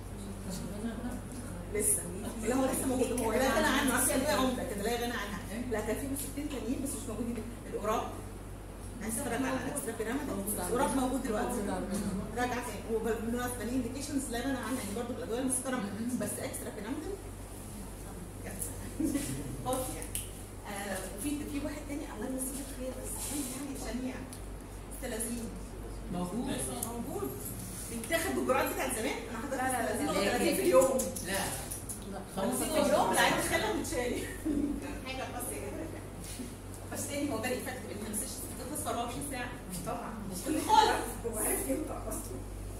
لسه لا هو لسه موجود هو لا غنى عنه عارف ادويه عمده كده لا غنى عنها لا كان في 60 تانيين بس مش موجودين الاوراب عايز اتفرج على الاكسترا بيراميد الاوراب موجود دلوقتي راجع تاني وبالمناسبه ليه انديكيشنز لا غنى عنها يعني برضه الادويه المسكره بس اكسترا بيراميد خلاص يعني آه، في في واحد تاني الله يمسيه بالخير بس عشان يعني شنيع استلازين موجود موجود بيتاخد بالجرعات بتاعت زمان انا حضرتك لا، لا، لا، استلازين لا. 30 في اليوم لا لا 50 في اليوم العيال بتخليها متشالي كان حاجه بس كده في 24 ساعه طبعا مش كل خالص هو عارف ينطق اصلا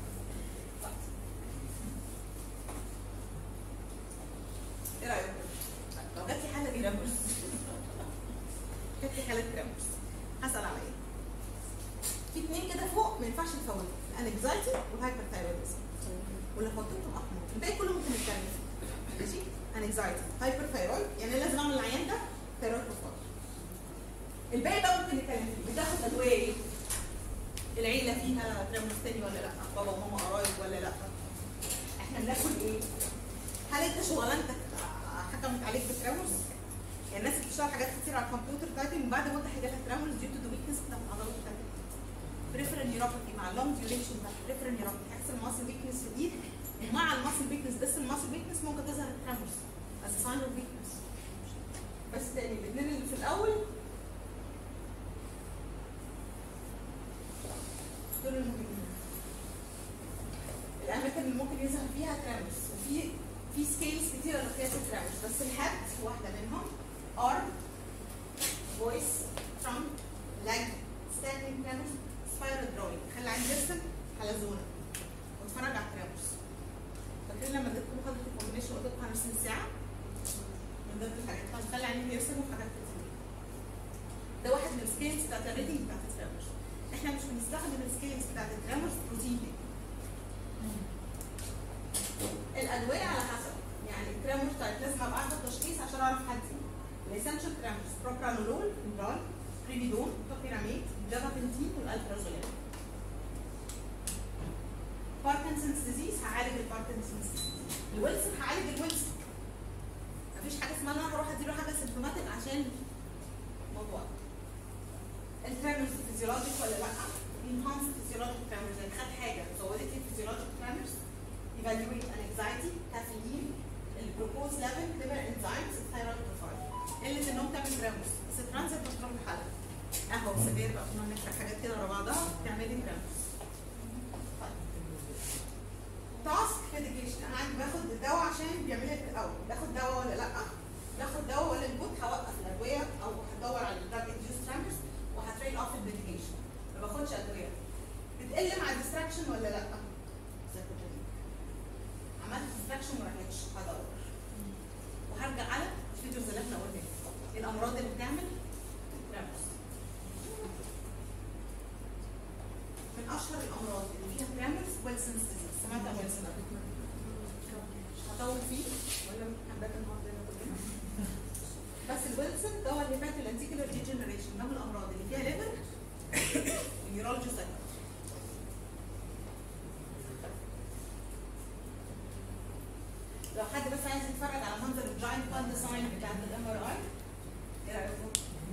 ايه رايك؟ لو جات لي حاله ترامرز جات لي حاله ترامرز هسال على ايه؟ في اثنين كده فوق ما ينفعش نفوتهم الانكزايتي والهايبرثايرويدزم واللي فضلتهم احمر الباقي كله ممكن نتكلم فيه. ماشي؟ انكزايتي هايبرثايرويد يعني لازم اعمل العيان ده ثايرويد بروفايل الباقي بقى ممكن نتكلم فيه بتاخد ادويه ايه؟ العيله فيها ترامرز تاني ولا لا؟ بابا وماما قرايب ولا لا؟ احنا بناكل ايه؟ هل انت شغلانتك حكمت عليك بترامرز؟ يعني الناس اللي بتشتغل حاجات كتير على الكمبيوتر تايبنج بعد مده هيجي لها ترامرز ديو تو ذا ويكنس بتاعت العضلات بتاعتك. بريفرال نيوروباثي مع اللونج ديوريشن بتاع بريفرال نيوروباثي هيحصل ماسل ويكنس في الايد ومع الماسل ويكنس بس الماسل ويكنس ممكن تظهر الترامرز از ساين اوف ويكنس. بس تاني الاثنين اللي في الاول دول المهمين. الاماكن اللي ممكن يظهر فيها ترامرز وفي في سكيلز كتيره لقياس الترامرز بس الهيد واحده منهم arm voice trunk leg standing tremors spiral drawing خلي عندي يرسم حلزونه واتفرج على الترامرز فاكرين لما اديتكم خدت الكومبينيشن وقلت لكم هنرسم ساعه من ضمن الحاجات هنخلي عينين يرسموا في حاجات كتير ده واحد من السكيلز بتاعت الريدنج بتاعت الترامرز احنا مش بنستخدم السكيلز بتاعت الترامرز روتينلي الادويه على حسب يعني الترامر تايب لازم ابقى عارفه التشخيص عشان اعرف حدي الاسنشال ترامرز بروبرانولول امرال بريميدون توبيراميد جابابنتين والالترازولام باركنسونز ديزيز هعالج الباركنسونز الويلسون هعالج الويلسون مفيش حاجه اسمها انا هروح اديله حاجه سيمتوماتيك عشان موضوع الترامرز فيزيولوجيك ولا لا انهانس فيزيولوجيك ترامرز يعني خد حاجه زودت لي فيزيولوجيك ترامرز evaluate anxiety, caffeine, الجلوكوز ليفل, liver enzymes, الثايرويد بروفايل. قلة النوم تعمل تراموس، بس الترانزيت بتروح الحلقة. قهوة وسجاير بقى كنا بنشرب حاجات كده ورا بعضها بتعمل لي تراموس. تاسك ميديكيشن انا عندي باخد الدواء عشان بيعمل لي الاول باخد دواء ولا لا باخد دواء ولا الجود هوقف الادويه او هدور على الدراج انديوس ترامرز وهتريل اوف الميديكيشن ما باخدش ادويه بتقل مع الديستراكشن ولا لا؟ زي كده دي. عملت ديستراكشن وما راحتش هدور وهرجع على الفيديوز اللي احنا قلنا ايه الامراض اللي بتعمل ترامرز من اشهر الامراض اللي فيها ترامرز ويلسونز ديزيز سمعت عن ويلسون قبل كده؟ مش هطول فيه ولا حباك النهارده هنا كلنا بس الويلسون ده هو اللي فات الانتيكولار ديجنريشن ده من الامراض اللي فيها ليفر نيورولوجي سايكل لو حد بس عايز يتفرج على منظر الجاينت باند ساين بتاعت الام ار اي ايه رايكم؟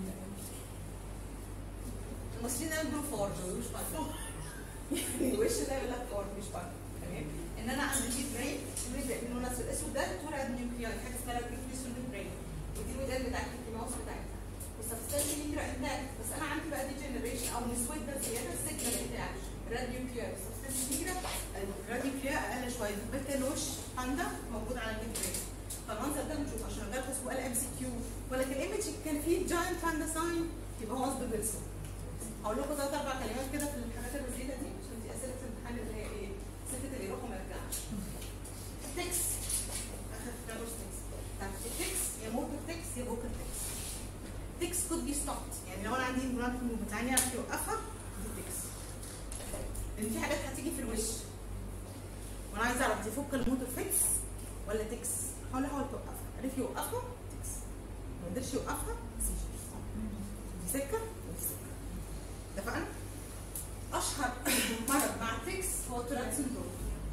المصريين دايما بيقولوا فور ما بيقولوش باند يعني الوش ده يقول لك فور مش باند تمام ان انا عندي دي برين اللون الاسود الاسود ده تو راد نيوكلياي حاجه اسمها راد نيوكلياي برين ودي الودان بتاعت الماوس بتاعتها والسبستانس دي انتاكت بس انا عندي بقى دي جنريشن او نسويت ده زياده السيجنال بتاعي راد نيوكلياي السبستانس دي الراد نيوكلياي اقل شويه بالتالي الوش باندا موجود على الميد برين فالمنظر ده بنشوفه عشان ده سؤال ام سي كيو ولكن الايمج كان فيه جاينت باندا ساين يبقى هو قصده بيرسون هقول لكم ثلاث اربع كلمات كده في الحاجات البسيطه دي عشان دي اسئله الامتحان اللي هي ايه؟ سكه اللي يروح وما يرجعش. تكس اخر كتابه تكس التكس يا موتور تكس يا بوكر تكس. تكس كود بي ستوبت يعني لو انا عندي امبرانت موفمنت عيني اعرف يوقفها دي تكس. لان في حاجات هتيجي في الوش وانا عايزه اعرف دي فك الموتور فيكس ولا تكس؟ حاول احاول توقفها عرف يوقفها تكس ما قدرش يوقفها سيجرز دي سكه ودي سكه اتفقنا؟ اشهر مرض مع التكس هو تورات سندروم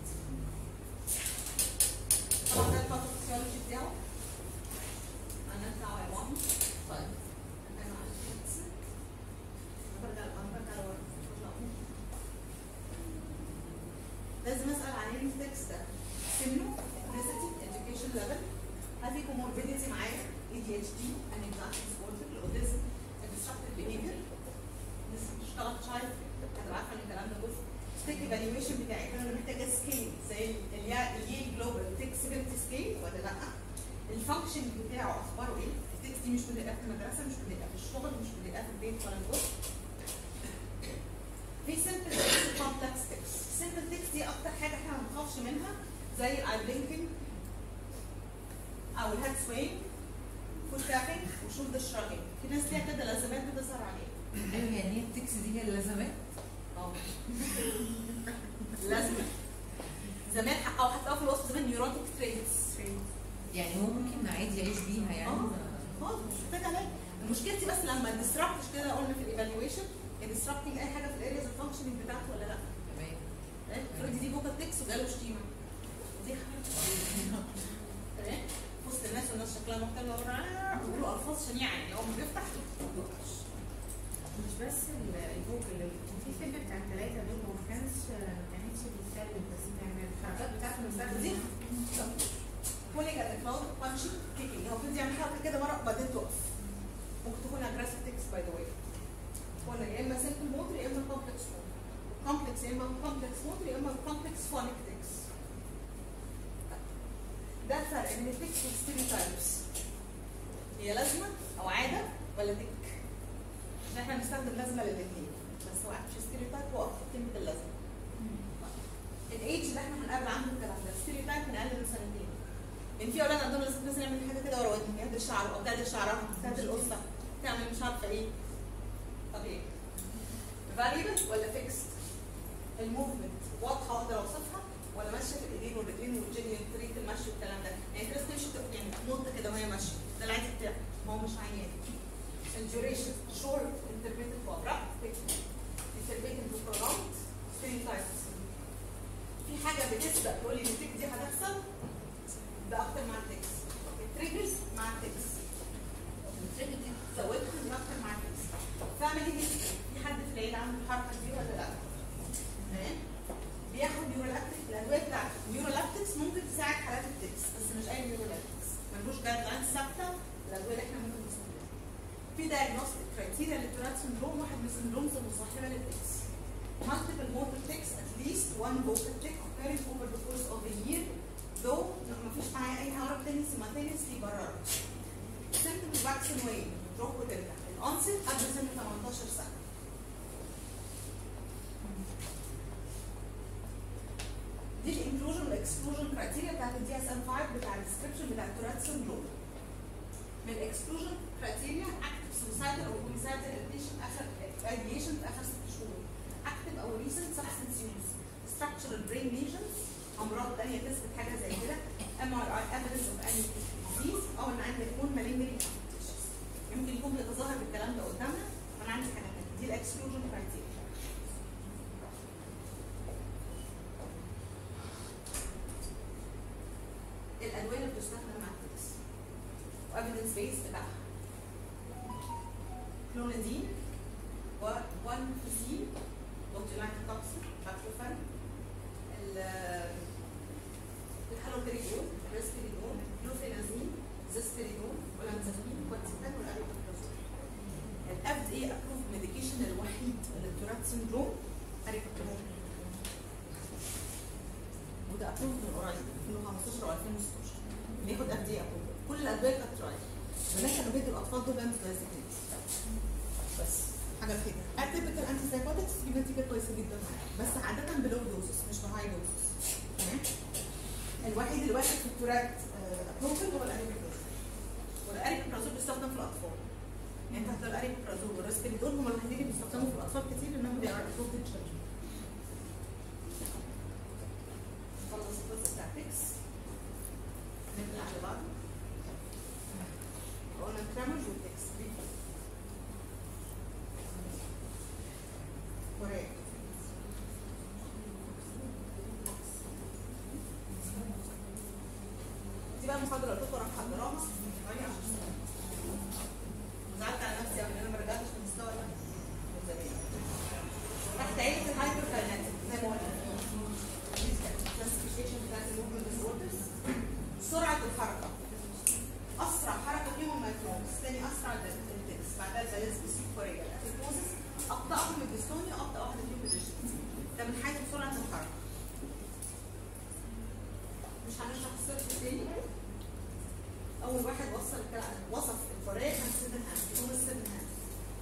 طبعا ده الباثوفيسيولوجي بتاعه انا بتاعه يا ماما طيب انا على التكس برجع انا برجع لورا لازم اسال عن ايه التكس ده سنه ethnicity education level هل في comorbidity معايا ADHD anxiety disorder الاوتيزم disruptive behavior الناس اللي بتشتغل تشايلد هتبقى عارفه ان الكلام ده جزء ستيك ايفالويشن بتاعي انا محتاجه سكيل زي اليي جلوبال تيك سيفيرتي سكيل ولا لا الفانكشن بتاعه اخباره ايه التكس دي مش بنلاقيها في المدرسه مش بنلاقيها في الشغل مش بنلاقيها في البيت ولا الجزء زمان او هتلاقوا في الوصف زمان نيوروتيك تريتس يعني هو ممكن عادي يعيش بيها يعني اه خالص مش محتاج علاج مشكلتي بس لما ديسربت مش كده قلنا في الايفالويشن ديسربتنج اي حاجه في الارياز الفانكشننج بتاعته ولا لا تمام افرضي دي بوكا تكس وجاله شتيمه دي حاجه تمام وسط الناس والناس شكلها محترمه وبيقولوا الفاظ شنيعه يعني هو بيفتح يقطش مش بس ال- الفوكال كان في فيلم بتاع الثلاثة دول هو ما كانش ما كانتش بيتكلم بس كان الحركات بتاعته نفسها دي بولينج ات كلاود بانشنج كيكينج هو المفروض يعمل حركه كده مره وبعدين تقف ممكن تكون اجريسيف تكس باي ذا واي ولا يا اما سيمبل موتور يا اما كومبلكس موتور كومبلكس يا اما كومبلكس موتور يا اما كومبلكس فونيك تكس ده الفرق بين التكس والستيريوتايبس هي لازمه او عاده ولا تك عشان احنا بنستخدم لازمه للاثنين بس هو مش ستيريوتايب هو اكتر كلمه اللازمه الايدج اللي احنا هنقابل عنده الكلام ده ستيريوتايب من اقل من سنتين يعني في اولاد عندهم لازم مثلا يعمل حاجه كده ورا ودني يهدي شعره او تعدل شعرها تعدل القصه تعمل مش عارفه ايه طب ايه فاريبل ولا فيكست الموفمنت واضحه اقدر اوصفها ولا ماشيه في الايدين والرجلين والجينيال طريقه المشي والكلام ده يعني في ناس تمشي تق- يعني نط كده وهي ماشيه ده العادي بتاعها ما هو مش عيان الديوريشن شورت انترميتنت كوادرات انترميتنت وبرولونجد ستيريوتايبس في حاجه بتسبق تقول لي التك دي هتحصل ده اكتر مع التكس التريجرز مع التكس التريجر دي زودها دي اكتر مع التكس فاعمل ايه في حد في العيله عنده الحركه دي ولا لا تمام بياخد نيورولاكتيك الادويه بتاعته نيورولاكتكس ممكن تساعد حالات التكس بس مش اي نيورولاكتكس ملوش جايد لاين ثابته الادويه اللي احنا ممكن نستخدمها في دايجنوستيك كرايتيريا للتورات سندروم واحد من السندرومز المصاحبه للتكس multiple motor tics at least one vocal tic occurring over the course of a year though ما فيش معايا اي عرب تاني simultaneously برر symptoms vaccine way تروح وترجع الانست قبل سن 18 سنه دي الانكلوجن والاكسكلوجن كرايتيريا بتاعت الدي اس ام 5 بتاع الديسكربشن بتاع التورات سندروم من الاكسكلوجن كرايتيريا اكتف سوسايدال او هوميسايدال اديشن اخر اديشن في اخر ست شهور اكتف او ريسنت سبستنس يوز structural brain lesions امراض تانية تثبت حاجه زي كده ام ار اي evidence of any disease او ان عندي يكون مالينري يمكن يكون بيتظاهر بالكلام ده قدامنا وانا عندي حاجه تانية دي الاكسكلوجن كرايتيريا الادويه اللي بتستخدم مع التكس وايفيدنس بيس بتاعها كلونازين وانفوزين دوكتيلاين توكسين باكلوفان الهالوبريدون الريسبيريدون لوفينازين زيسبيريدون ولانزابين كواتيتان والاريبوبرازول الاف دي ابروف ميديكيشن الوحيد للتورات سندروم اريبوبرازول وده ابروف من قريب 2015 او 2016 بياخد اف دي ابروف كل الادويه كانت ترايل زمان كانوا بيدوا الاطفال دول بنزودازيبينز بس حاجه كده اتيبيكال انتي سايكوتكس دي نتيجه كويسه جدا معايا بس عاده بلو دوزز مش بهاي دوزز تمام الوحيد اللي واخد في التورات ابروفل هو الاريبيبرازول والاريبيبرازول بيستخدم في الاطفال يعني تحت الاريبيبرازول والريسبيريدول هم الوحيدين اللي بيستخدموا في الاطفال كتير انهم بيعرفوا ابروفد تشيلدرن خلص الجزء بتاع تكس نبدا على بعض قلنا الترامج والتكس وراك دي بقى المحاضرة اللي كنت راح محضراها حوالي 10 سنين زعلت على نفسي قوي ان انا ما رجعتش للمستوى ده من زمان تحت عيلة الهايبر كايناتيك زي ما قلنا الكلاسيفيكيشن بتاعت الموفمنت ديسوردرز سرعة الحركة أسرع حركة فيهم المايكرونز ثاني أسرع التكس بعدها البالانس بالسيكوريا الأتيكوزس أبطأهم الديستونيا أبطأ واحدة فيهم الريجيديتي ده من حيث سرعة الحركة مش هنشرح السيرش تاني أول واحد وصل الكلام وصف الفراغ عن سيدن هاند هو السيدن هاند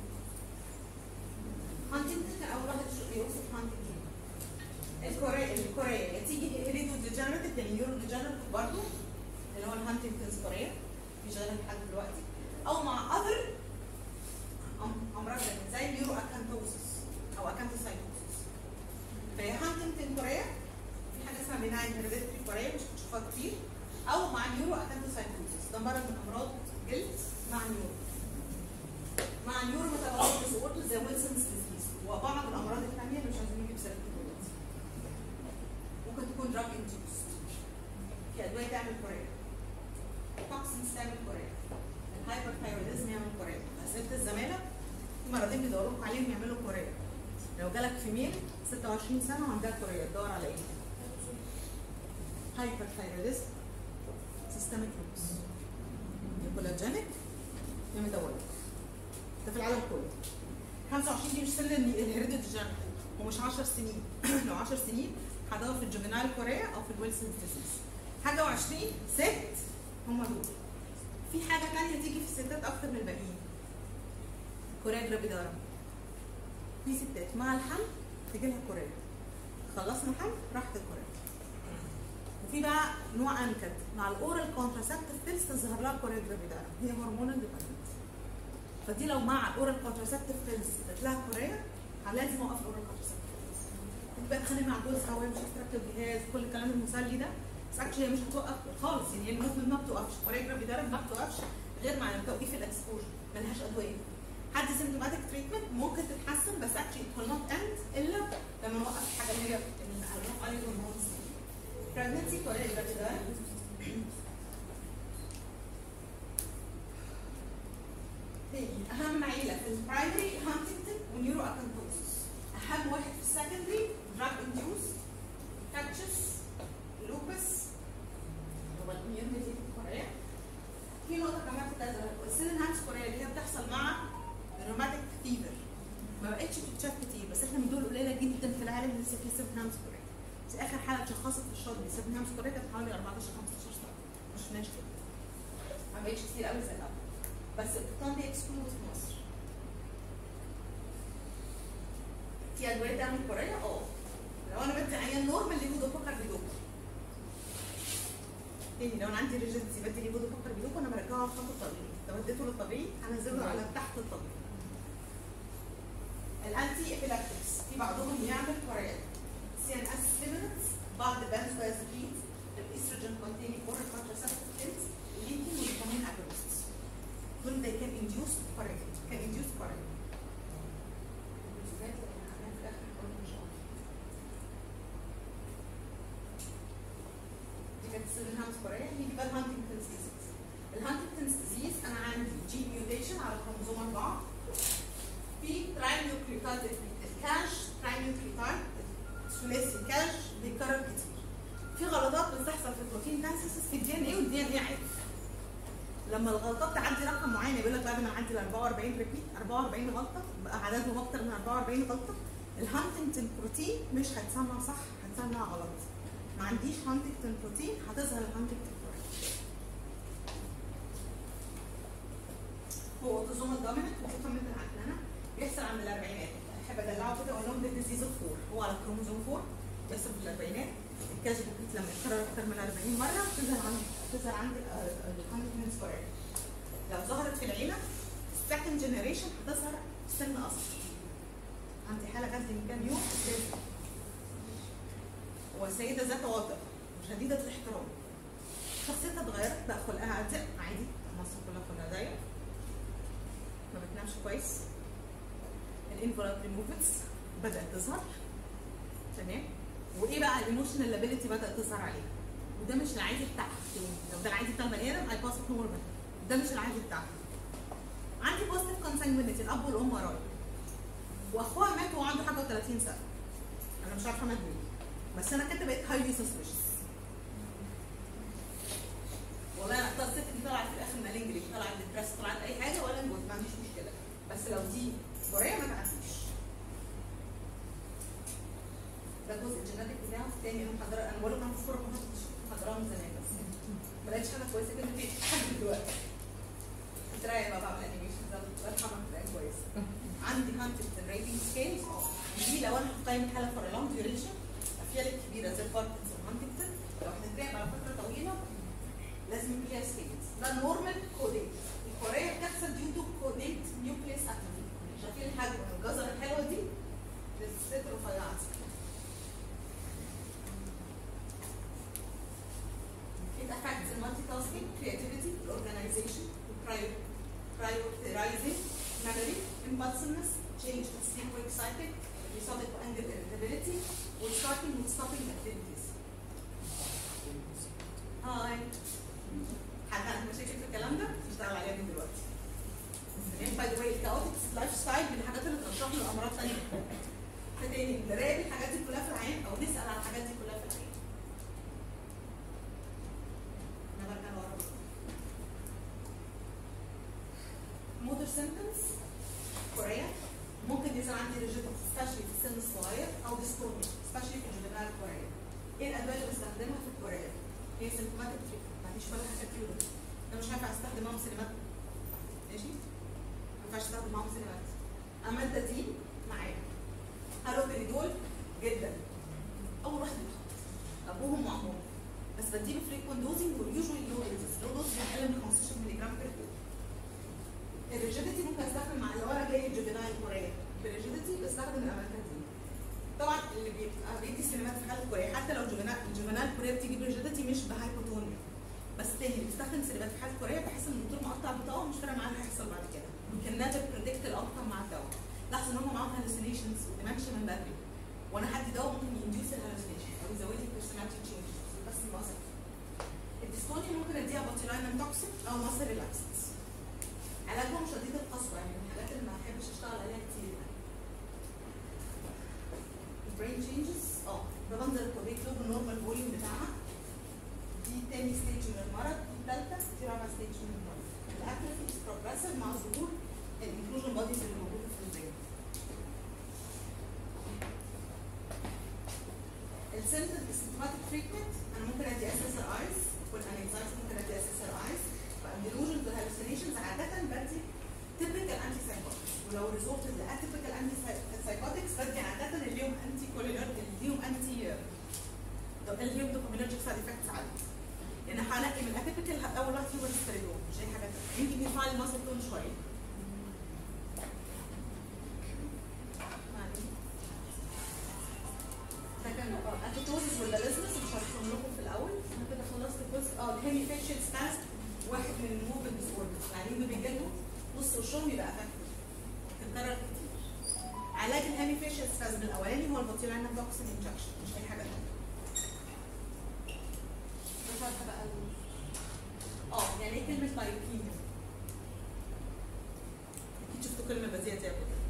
هانتنجتون كان أول واحد يوصف هانتنجتون الكوريا الكوريا يا تيجي هيريدو ديجنريتيف يعني نيورو ديجنريتيف برضه اللي هو الهانتنجتونز كوريا مش غيرها لحد دلوقتي او مع اذر امراض تانية زي النيورو اكانتوسس او اكانتوسايتوسس فهي هانتنجتون كوريا في حاجه اسمها بناين هيريديتري كوريا مش بتشوفها كتير او مع نيورو اكانتوسايتوزس ده مرض من امراض الجلد مع نيورو مع نيورو ميتابوليك ديسوردر زي ويلسونز ديزيز وبعض الامراض الثانيه اللي مش عايزين نجيب سيرتها دلوقتي ممكن تكون دراج انديوست في ادويه تعمل كوريا توكسينز تعمل كوريا الهايبر ثايرويدزم يعمل كوريا اسئله الزماله في مرضين بيدوروا لكم عليهم يعملوا كوريا لو جالك فيميل 26 سنه وعندها كوريا تدور على ايه؟ هايبر ثايرويدزم سيستميك لوبس كولاجينيك يا ميتابوليك ده في العالم كله 25 دي مش سن الهيريديتي جينيتال ومش 10 سنين لو 10 سنين هدور في الجوفينال كوريا او في الويلسون ديزيز حاجه و20 ست هم دول في حاجه ثانيه تيجي في الستات اكتر من الباقيين كوريا جرافيدارا في ستات مع الحمل تجي لها كوريا خلصنا حمل راحت الكوريا وفي بقى نوع انكد مع الاورال كونتراسبتيف بيلز تظهر لها كوريا جرافيدارا هي هرمون ديبندنت فدي لو مع الاورال كونتراسبتيف بيلز جات لها كوريا لازم اوقف الاورال كونتراسبتيف تبقى تتخانق مع جوزها وهي مش هتركب جهاز كل الكلام المسلي ده بس اكشلي هي مش هتوقف خالص يعني هي المزمن ما بتوقفش كوريا جرافيدارا ما بتوقفش غير مع توقيف الاكسبوجر ملهاش ادويه حد سيمتوماتيك تريتمنت ممكن تتحسن بس اكشلي it will not end الا لما نوقف الحاجه اللي هي اللي هنروح عليه هرمونز pregnancy كوريا جرافيدارا تاني اهم عيله في البرايمري هانتنجتون ونيورو اكانتوسس اهم واحد في السكندري دراج انديوس كاتشس لوبس هو الاميونيتي في كوريا في نقطه كمان كنت عايزه اقولها السيلن هانس كوريا اللي هي بتحصل مع الروماتيك فيفر ما بقتش بتتشاف كتير بس احنا من دول قليله جدا في العالم اللي لسه في سيلن هانس كوريا بس اخر حاله اتشخصت في الشهر دي سيلن هانس كوريا كانت حوالي 14 15 سنه ما شفناش كده ما بقتش كتير قوي زي الاول بس القطان دي اكسكلود في مصر في ادويه تعمل كوريا اه لو انا بدي عيان نورمال ليفودوبوكر بيدوكر تاني لو انا عندي ريجنسي بدي ليفودوبوكر بيدوكر انا برجعه على الخط الطبيعي لو اديته للطبيعي هنزله على تحت الطبيعي الانتي ابيلاكتكس في بعضهم بيعمل كوريا سي ان اس ستيمولنتس بعض البنزودازابينز الاستروجين كونتيننج اورال كونتراسبتيف بيلز الليثيوم والفيتامين اجونستس دول they can induce correct can induce correct دي كانت الهانس كوريا نيجي بقى الهانتنجتونز ديزيز الهانتنجتونز ديزيز انا عندي جين ميوتيشن على كروموزوم 4 في تراينيوكليوتايد الكاش تراينيوكليوتايد ثلاثي الكاش بيتكرر كتير في غلطات بتحصل في البروتين كانسيسس في الدي ان اي والدي ان اي عادي لما الغلطات تعدي رقم معين يقول لك بعد ما اعدي ال 44 ريبيت 44 غلطه بقى عددهم اكتر من 44 غلطه الهانتنجتون بروتين مش هتصنع صح هتصنع غلط ما عنديش هانتنجتون بروتين هتظهر الهانتنجتون بروتين هو اوتوزوم الدوميننت خصوصا من العقلانه بيحصل عند الاربعينات احب ادلعه كده اقول لهم ده ديزيز اوف 4 هو على الكروموزوم 4 بيحصل في الاربعينات الكاش بوكيت لما يتكرر اكتر من 40 مره بتظهر عندي بتظهر عندي الهانتنجتون سكوير لو ظهرت في العيله السكند جنريشن هتظهر في سن اصغر عندي حاله جات لي من كام يوم استاذه وسيده ذات وضع شديده الاحترام شخصيتها اتغيرت بقى خلقها اضيق عادي مصر كلها خلقها ضيق ما بتنامش كويس الانفولاتري موفمنتس بدات تظهر تمام وايه بقى الايموشنال لابيلتي بدات تظهر عليها وده مش العادي بتاعها لو ده العادي بتاع البني ادم اي باس نورمال ده مش العادي بتاعها عندي بوزيتيف كونسانجوينيتي الاب والام ورايا واخوها مات وهو عنده حاجه و30 سنه انا مش عارفه مات ليه بس انا كده بقيت هايلي سسبشس والله انا اختار الست دي طلعت في الاخر مالينجري طلعت ديبرس طلعت اي حاجه ولا نجوز ما عنديش مشكله بس لو دي كوريا ما تعرفيش ده الجزء الجيناتيك بتاعه الثاني انا محضره انا بقول لك انا في الصوره ما كنتش محضراها من زمان بس ما لقيتش حاجه كويسه كده في لحد دلوقتي كنت رايقه بقى بعمل انيميشن ده الله يرحمها بتبقى كويسه عندي هانتنجتون ريتنج سكيلز دي لو انا هقيم الحاله فور لونج ديوريشن افيال كبيره زي الباركنسون هانتنجتون لو هنتراقب على فتره طويله لازم يكون ليها سكيلز ده نورمال كوديت الكوريه بتحصل ديو تو كوديت نيوكليس اتومي شايفين الحجم الجزر الحلوه دي للست الرفيعه دي نراقب الحاجات دي كلها في العين او نسال على الحاجات دي كلها في العين انا برجع لورا بقى. موتور سيمبتومز كوريا ممكن يظهر عندي ريجيتال سبيشالي في السن الصغير او ديستونيا سبيشالي في الجبنال كوريا ايه الادويه اللي بستخدمها في الكوريا؟ هي سيمبتوماتيك تريتمنت ما فيش ولا حاجه كيورنج انا مش هينفع استخدم معاهم سينمات ماشي؟ ما ينفعش استخدم معاهم سينمات اما انت دي معايا هالوبريدول جدا اول واحد بيتحط ابوهم وعمهم بس بديله فريكوينت دوزنج ويوجوالي لو دوزز لو دوز اقل من 15 مللي جرام بير كيلو الريجيديتي ممكن استخدم مع اللي ورا جاي الجوفينايل كوريا بالريجيديتي بستخدم الامريكان طبعا اللي بيبقى بيدي سينمات في حاله كوريا حتى لو جوفينال الجوفينال كوريا بتيجي بريجيديتي مش بهايبوتونيا بس تاني بستخدم سينمات في حاله كوريا بحس ان الدكتور مقطع البطاقه ومش فارق معاه اللي هيحصل بعد كده كان نادر بريدكت الاوتكم مع الدواء لاحظوا ان هم معاهم هالوسينيشنز وديمنشن من بدري وانا هدي دواء ممكن ينديوس الهالوسينيشن او يزود لي البيرسوناليتي تشينج بس المصل الديستونيا ممكن اديها بوتيلاين توكسيك او مصل ريلاكسنس علاجهم شديد القسوه يعني من الحاجات اللي ما بحبش اشتغل عليها كتير البرين تشينجز اه ده منظر الكوريك لوب النورمال فوليوم بتاعها دي تاني ستيج من المرض دي تالتة دي رابع ستيج من المرض الاكتيفيتي از بروجريسيف مع ظهور الانكلوجن بوديز اللي موجوده في البرين السيمتوم السيمتوماتيك تريتمنت انا ممكن ادي اس اس ار ايز والانكزايتي ممكن ادي اس اس ار ايز فالديلوجنز والهالوسينيشنز عاده بدي تيبيكال انتي سايكوتكس ولو ريزولت لاتيبيكال انتي سايكوتكس بدي عاده اللي ليهم انتي كولينر اللي ليهم انتي اللي ليهم دوبامينرجيك سايد افكتس عاليه لان هنقي من الاتيبيكال اول واحد فيهم الستريلون مش اي حاجه تانيه يمكن يرفع لي الماسل تون شويه ده كان اتيتوزيس والباليزمس مش هشرحهم لكم في الاول انا كده خلصت الجزء اه الهيمي فيشل سباست واحد من الموفمنت ديس اوردرز يعني اللي بيجيلهم نص وشهم يبقى افكتيف تتكرر كتير علاج الهيمي فيشل سبازم الاولاني هو البوتيلاين توكسين انجكشن مش اي حاجه تانيه ده شرح بقى ال- اه يعني ايه كلمه لايوكيميا اكيد شفتوا كلمه بذيئه زي كده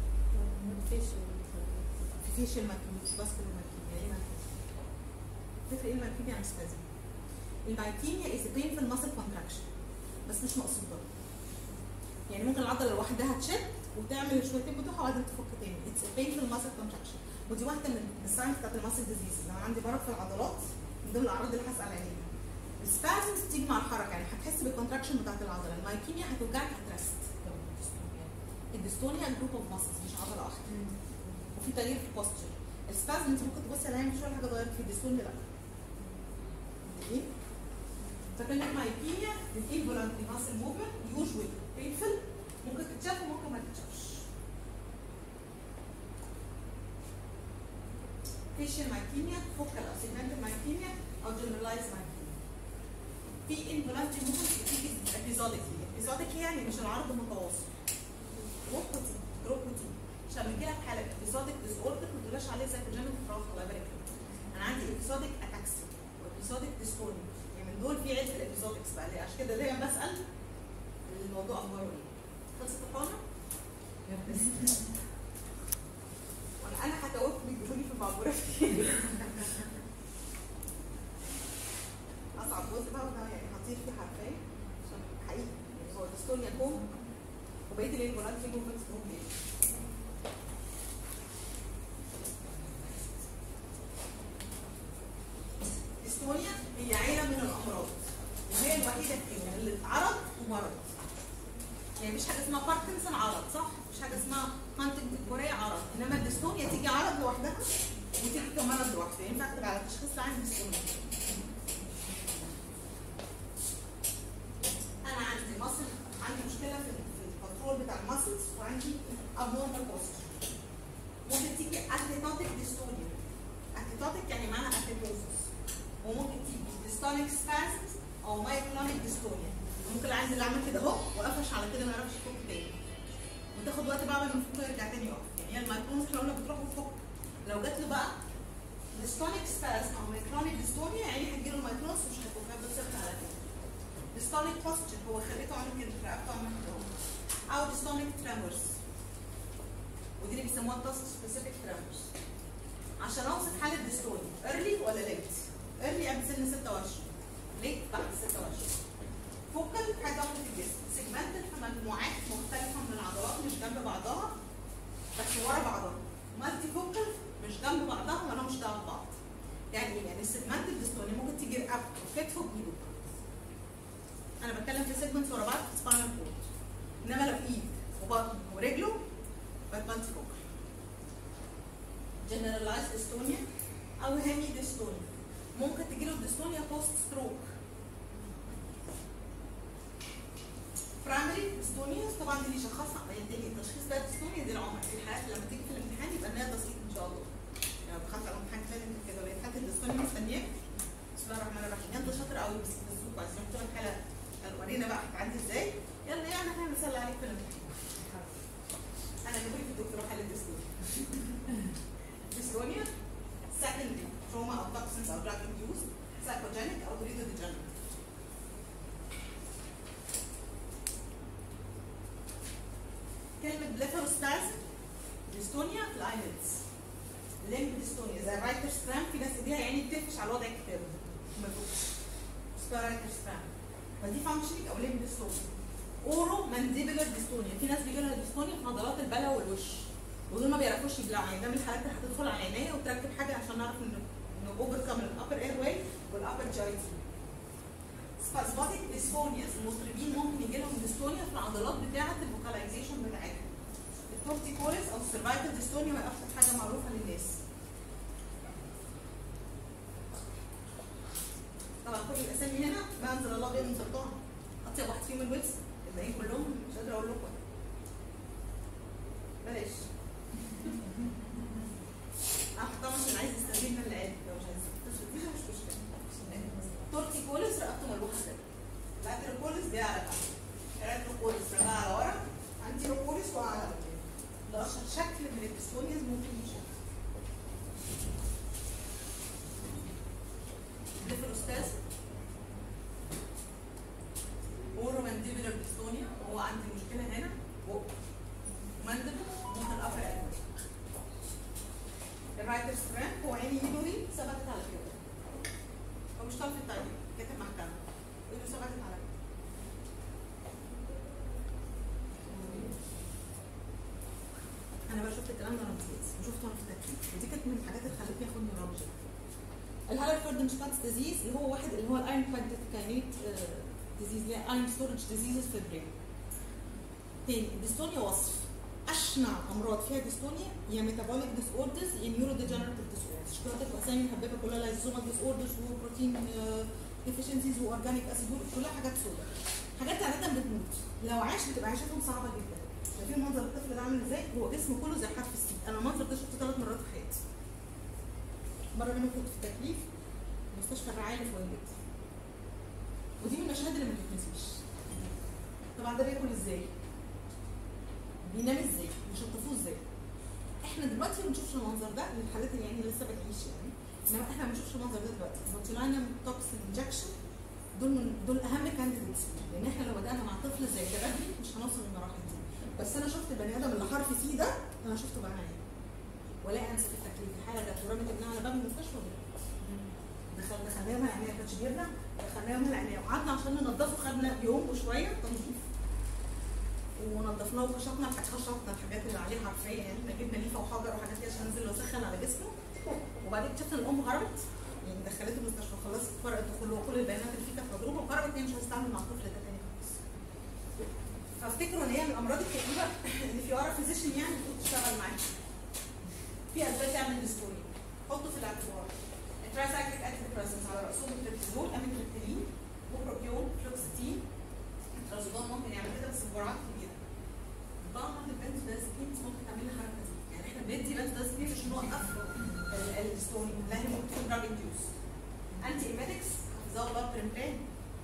في فيشل ماكيميا باسكول ماكيميا ايه ماكيميا تفرق ايه الماكيميا عن سبازم المايكيميا is a painful muscle contraction بس مش مقصوده يعني ممكن العضله لوحدها تشد وتعمل شويتين بتوعها وبعدين تفك تاني اتس a painful muscle contraction ودي واحده من الساينز بتاعت الماسل ديزيز لو عندي مرض في العضلات من ضمن الاعراض اللي هسال عليها السبازمز تيجي مع الحركه يعني هتحس بالكونتراكشن بتاعت العضله المايكيميا هتوجعك هترست الديستونيا جروب اوف ماسلز مش عضله واحده وفي تغيير في البوستشر السبازم انت ممكن تبص عليها مش ولا حاجه اتغيرت في الديستونيا لا متفقين؟ فكلمة مايكيميا الانفولانتري ماسل موفمنت يوجوالي بينفل ممكن تتشاف وممكن ما تتشافش فيشل مايكيميا فوكال او سيجمنتال مايكيميا او جنرالايز مايكيميا في انفولانتري موفمنت بتيجي ابيزوديكلي ابيزوديكلي يعني مش العرض متواصل روبوتي روبوتي عشان بيجي لك حاله ابيزوديك ديس اوردر ما تقولهاش عليه زي كونجنت فراغ الله يبارك لك انا عندي ابيزوديك اتاكسي وابيزوديك ديستونيا يعني من دول في عيله الابيزودكس بقى ليه عشان كده دايما بسال الموضوع اخباره ايه خلصت الحوار وانا انا هتوقف بيجيبوني في المعموره كتير اصعب جزء بقى وده يعني هطير فيه حرفيا عشان حقيقي يعني هو ديستونيا كوم وبقيه الانفولات في موفمنتس كوم ليه ديستونيا هي عيله من الامراض وهي الوحيده فيهم اللي اتعرض ومرض يعني مش حاجه اسمها باركنسون عرض صح؟ مش حاجه اسمها هانتنج كوريا عرض انما الديستونيا تيجي عرض لوحدها وتيجي كمرض لوحدها ينفع اكتب على التشخيص العام ديستونيا انا عندي مصل عندي مشكله في في الكنترول بتاع المسلز وعندي abnormal posture ممكن تيجي اثليتوتيك ديستونيا اثليتوتيك يعني معناها اثليتوزس وممكن تيجي ديستونيك سبازمز او مايكلونيك ديستونيا ممكن العيل اللي عمل كده اهو وقفش على كده ما يعرفش يفك تاني وتاخد وقت بقى ما يفك يرجع تاني يقف يعني هي المايكلونز احنا قلنا بتروح وتفك لو جات له بقى ديستونيك سبازم او مايكلونيك ديستونيا يعني هتجيله المايكلونز مش هيفكها بتثبت على كده ديستونيك بوستشر هو خليته عامل كده رقبته عامل كده اهو. او ديستونيك تريمورز ودي اللي بيسموها تاسك سبيسيفيك تريمورز حاله ديستوني ايرلي ولا ليت؟ ايرلي قبل سن 26 ليت بعد 26 فوكال حاجه واحده في الجسم سيجمنتد في مجموعات مختلفه من العضلات مش جنب بعضها بس ورا بعضها مالتي فوكال مش جنب بعضها ولا مش تبع بعض يعني ايه؟ يعني السيجمنتد ديستوني ممكن تيجي رقبته كتفه بايده انا بتكلم في سيجمنتس ورا بعض في سباينال كورد انما لو ايد وبطن ورجله بقت مالتي فوكال جنرالايز ديستونيا او هيمي ديستونيا ممكن تجيله ديستونيا بوست ستروك برايمري ديستونيا طبعا دي اللي شخصها ينتهي التشخيص بتاع الديستونيا دي العمر في الحالات لما تيجي في الامتحان يبقى انها تسقيط ان شاء الله يعني لو دخلت على امتحان تاني كده ولقيت حاله الديستونيا مستنياك بسم الله الرحمن الرحيم انت شاطر قوي بس بتسوق عايزين نحط لك حاله قال ورينا بقى هتعدي ازاي يلا يعني احنا هنسال عليك في الامتحان انا جابوا لي في الدكتوراه حاله ديستونيا ديستونيا secondary trauma او toxins او drug induced psychogenic او hereditary كلمة بليفروستازم ديستونيا في الايلتس ليمب ديستونيا زي الرايتر سترام في ناس ايديها يعني بتقفش على وضع الكتاب ما تقفش اسمها رايتر سترام فدي فانكشنينج او ليمب ديستونيا اورو مانديبلر ديستونيا في ناس بيجي لها ديستونيا في عضلات البلع والوش ودول ما بيعرفوش يبلعوا يعني ده من الحالات اللي هتدخل على عينيا وتركب حاجه عشان نعرف انه انه اوفر كام الابر اير واي والابر جاي سبازماتيك ديسفونيا المطربين ممكن يجي لهم ديستونيا في العضلات بتاعه الفوكاليزيشن بتاعتهم التورتيكوليس او السيرفايكال ديستونيا هي اكتر حاجه معروفه للناس طبعا كل الاسامي هنا ما انزل الله بها من سلطان اطيب واحد فيهم الويلز الباقيين كلهم مش قادره اقول لكم بلاش اه طبعا عشان عايز يستفيد من العلم لو مش عايز يستفيد مش مشكله تورتيكوليس رقبته ملوحه كده لاتريكوليس جاي على تحت ريتروكوليس رجع على ورا انتيروكوليس وقع على قدام ده اشهر شكل من الديستونياز ممكن يشوف ديفروستاز اورومانديبولار ديستونيا وهو عندي مشكله هنا بق مندب ممكن ابر قلب الرايتر سترام هو عيني ايده دي ثبتت على كده هو مش طرف التايم كاتب محكمه ايده ثبتت على كده انا بقى شفت الكلام ده وانا بتجهز وشفته وانا في التكليف ودي كانت من الحاجات اللي خلتني اخد نيورولوجي الهالرفورد مشتاتس ديزيز اللي هو واحد اللي هو الايرون كاينيت ديزيز اللي هي ايرون ستورج ديزيزز في البرين تاني الديستونيا وصف اشنع امراض فيها ديستونيا يا ميتابوليك ديس اوردرز يا نيورو ديجنريتيف ديس اوردرز شكلها اسامي محببه كلها لايزومال ديس اوردرز وبروتين ديفيشنسيز واورجانيك اسيد كلها حاجات سوداء حاجات عاده بتموت لو عاش بتبقى عيشتهم صعبه جدا شايفين منظر الطفل ده عامل ازاي هو جسمه كله زي حرف السي انا المنظر ده شفته ثلاث مرات في حياتي مره منهم كنت في التكليف مستشفى الرعايه اللي في وينجت ودي من المشاهد اللي ما تتنسيش طبعا ده بياكل ازاي بينام ازاي بيشطفوه ازاي احنا دلوقتي ما بنشوفش المنظر ده للحالات اللي يعني لسه بتعيش يعني انما احنا ما بنشوفش المنظر ده دلوقتي بوتيلانيوم توكسين انجكشن دول من دول اهم كانديديتس لان احنا لو بدانا مع طفل زي كده بدري مش هنوصل للمراحل دي بس انا شفت البني ادم اللي حرف سي ده انا شفته بعيني ولا انسى في التكليف الحاله جت ورمت ابنها على باب المستشفى دخل دخلناها من العنايه كانتش جبنا دخلناها من العنايه وقعدنا عشان ننضفه خدنا يوم وشويه تنظيف ونضفناه وكشفنا كشفنا الحاجات اللي عليه حرفيا يعني احنا جبنا ليفه وحجر وحاجات كده عشان ننزل وسخن على جسمه وبعدين اكتشفنا ان الام هربت يعني دخلته المستشفى خلصت ورقه الدخول وكل البيانات اللي فيه كانت مضروبه وقررت ان هي مش هتستعمل مع الطفل ده تاني خالص. فافتكروا ان هي من الامراض الكئيبه اللي في ورا فيزيشن يعني المفروض تشتغل معاه. في اسباب تعمل ديسكوريا حطوا في الاعتبار التراسايكليك انتي على راسهم التريبتازول اميتريبتيلين وبروبيون فلوكستين الترازودون ممكن يعمل كده بس بجرعات كبيره بعض البنزودازبينز ممكن تعمل لها الحركه دي يعني احنا بندي بنزودازبين عشان نوقف الستوني لا هي ممكن تكون دراج انديوس انتي ايميتكس زي الله بريمبرين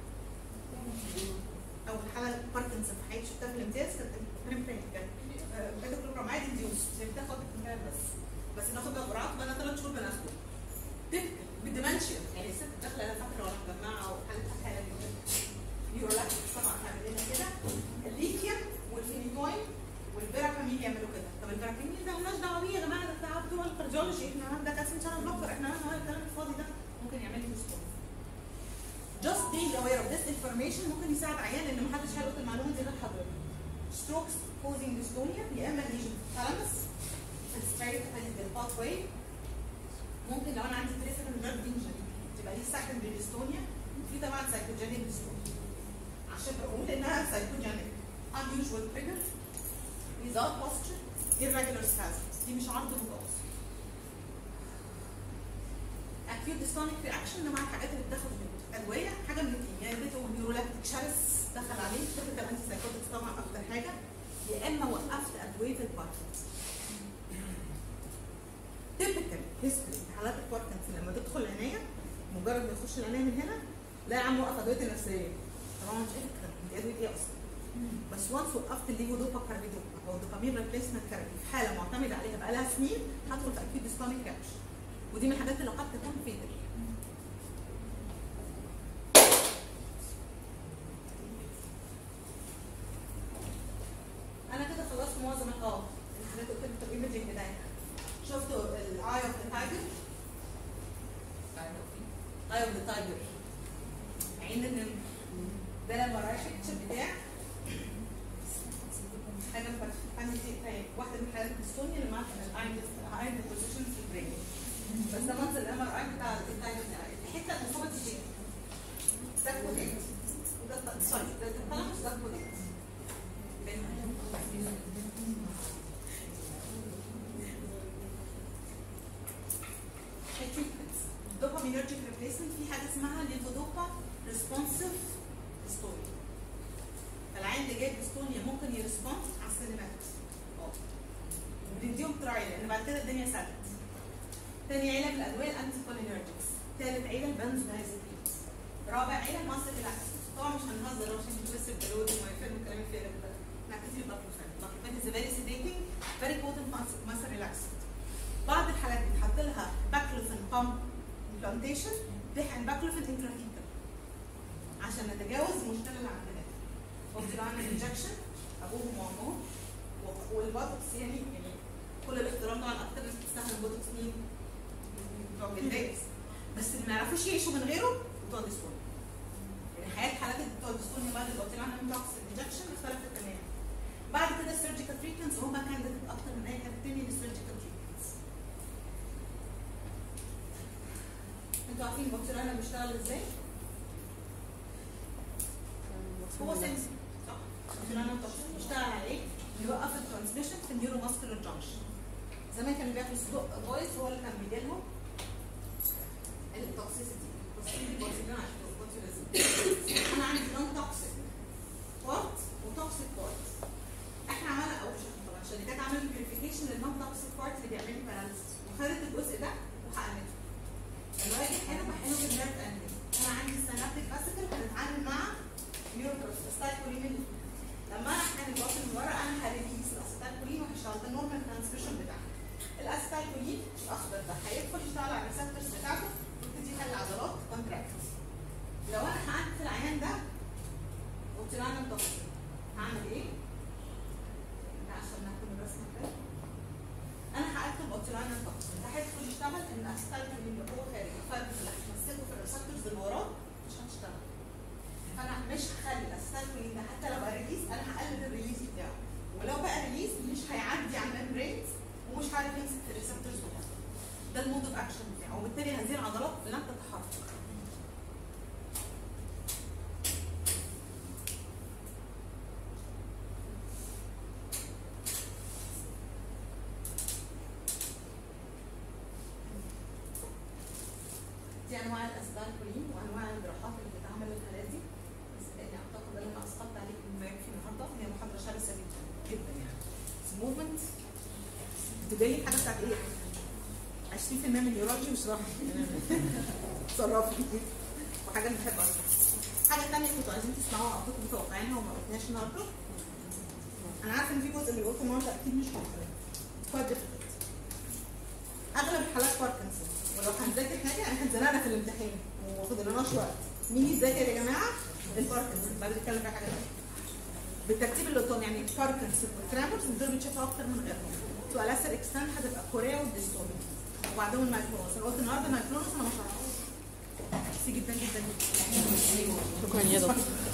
اول حاله باركنسون في حياتي شفتها في الامتياز كانت بريمبرين كانت بيتوكلوبراميد انديوس اللي بتاخد بريمبرين بس بس ناخد بقى جرعات بقى ثلاث شهور بناخده تبقى بالدمنشيا يعني الست داخله انا فاكره وانا مجمعه وحاله حاله نيورولاكتيك طبعا هعمل لنا كده الليثيوم والفينيتوين والبيراكامين يعملوا كده طب البيراكامين ده مالناش دعوه بيه يا جماعه ده بتاع بتوع الكارديولوجي احنا ده كاسم كالسيوم شانل بلوكر احنا قلنا هو الكلام الفاضي ده ممكن يعمل لي ستون just being aware of this information ممكن يساعد عيان ان محدش هيلقط المعلومه دي غير حضرتك strokes causing dystonia يا اما lesion في الثالاموس straight في الباث ممكن لو انا عندي بريفرال نيرف انجري تبقى دي secondary dystonia في طبعا psychogenic dystonia عشان بقول انها psychogenic unusual trigger without posture irregular spasms دي مش عرض متوسط acute dystonic reaction ده مع الحاجات اللي بتاخد ادويه حاجه من الاثنين يعني اديته نيورولاكتيك شرس دخل عليه تيبيكال انتي سايكوتكس طبعا اكتر حاجه يا اما وقفت ادويه الباركنسون تيبيكال هيستوري حالات الباركنسون لما تدخل العنايه مجرد ما يخش العنايه من هنا لا يا عم وقف ادويه النفسيه طبعا مش ايه الكلام دي ادويه ايه اصلا بس وانس وقفت الليفودوبا كاربيدوبا او الدوبامين ريبليسمنت ثيرابي في حاله معتمده عليها بقالها سنين هدخل في اكيد ديستونيك رياكشن ودي من الحاجات اللي قد تكون فيتال انا كده خلصت معظم ال- اه الحاجات قلت لك الايمجنج بتاعتها شفتوا الاي اوف ذا تايجر اي اوف ذا تايجر عين النمر ده لما رايح البيكتشر بتاع حاجه فرحانه دي هي واحده من حالات السونيا اللي معاها الايرن بوزيشن في البرين بس ده منظر الام ار اي بتاع التايجر بتاع الحته المصابه دي ده كوديت وده سوري ده الثالاموس ده كوديت دوبامينرجيك ريبليسمنت في حاجه اسمها ليفودوبا ريسبونسيف ستوري العين اللي جايب ستونيا ممكن يرسبونس على السينمات اه بنديهم ترايل لان بعد كده الدنيا سدت تاني عيله من الادويه الانتي كولينرجيكس تالت عيله البنزودايزابينز رابع عيله الماسل ريلاكسنت طبعا مش هنهزر عشان انتوا بس البلود وما والكلام الفارغ ده احنا كتير باكلوفان باكلوفان از فيري سيديتنج فيري بوتنت ماسل ريلاكسنت بعض الحالات بيتحط لها باكلوفين بامب امبلانتيشن بيحقن باكلوفين انترافيكال عشان نتجاوز المشكله اللي عندنا دي قلت له اعمل انجكشن ابوهم وامهم و- والبوتوكس يعني يعني كل الاحترام طبعا اكتر ناس بتستخدم بوتوكس مين؟ بتوع الجلدات بس اللي ما يعرفوش يعيشوا من غيره بتوع ديستون يعني حياه حالات بتوع ديستون بعد اللي قلت له عنها بوتوكس انجكشن اختلفت تماما بعد كده السيرجيكال تريتمنتس وهم كانديديت اكتر من اي حاجه تاني للسيرجيكال تريتمنتس انتوا عارفين البكتيريا بيشتغل ازاي؟ هو سنس صح البكتيريا بيشتغل على ايه؟ يوقف الترانسميشن في النيورو ماسكولار جانكشن زمان كانوا بياكلوا صدق فويس هو اللي كان بيجي لهم التوكسيسيتي انا عندي نون توكسيك بارت وتوكسيك بارت احنا عملنا او مش احنا طبعا الشركات عملت بيوريفيكيشن للنون توكسيك بارت اللي بيعمل لي باراليسيس وخدت الجزء ده وحقنته الواجب حلو بحلو بالنيرف انجل انا عندي السينابتيك فاسيكل هنتعامل مع نيوروستايكولين لما انا احقن الباطن من ورا انا هريليز الاستايكولين وهشتغل ده النورمال ترانسميشن بتاعها الاستايكولين الاخضر ده هيدخل يشتغل على الريسبتورز بتاعته ويبتدي يخلي العضلات كونتراكت لو انا حقنت في العيان ده قلت له انا متوسط هعمل ايه؟ ده عشان ناخد الرسمه كده انا هكتب قلت له انا متوسط ده هيدخل يشتغل ان الاستايكولين اللي هو خارج الفرد اللي هتمسكه في الريسبتورز اللي وراه مش هتشتغل فانا مش هخلي الاستايكولين ده حتى لو بقى ريليز انا هقلل الريليز بتاعه ولو بقى ريليز مش هيعدي على الممبرينز ومش عارف يمسك في الريسبتورز بتاعته ده المود اوف اكشن بتاعه وبالتالي هذه العضلات لن تتحرك دي انواع الاسبانكولين وانواع الجراحات اللي بتتعمل للحالات دي بس لاني اعتقد ان انا اسقطت عليك بما يكفي النهارده هي محاضره شرسه جدا جدا يعني موفمنت تبين لي حاجه بتاعت ايه؟ 20% من نيورولوجي مش راح تصرفي وحاجه اللي بحب اصلا حاجه ثانيه كنتوا عايزين تسمعوها او كنتوا متوقعينها وما قلتناش النهارده انا عارفه ان في جزء اللي قلته النهارده اكيد مش مختلف quite difficult اغلب الحالات باركنسون ولو هنذاكر حاجه احنا اتزنقنا في الامتحان وما فضلناش وقت مين يذاكر يا جماعه؟ الباركنسون بعد نتكلم في حاجه ثانيه بالترتيب اللي قلتهم يعني باركنسون والترامرز دول بنشوفها اكتر من غيرهم تو لاسر اكستنت هتبقى كوريا والديستونيا وبعدهم النايكلونس انا قلت النهارده نايكلونس انا ما شرحتش ميرسي جدا جدا جدا شكرا يا دكتور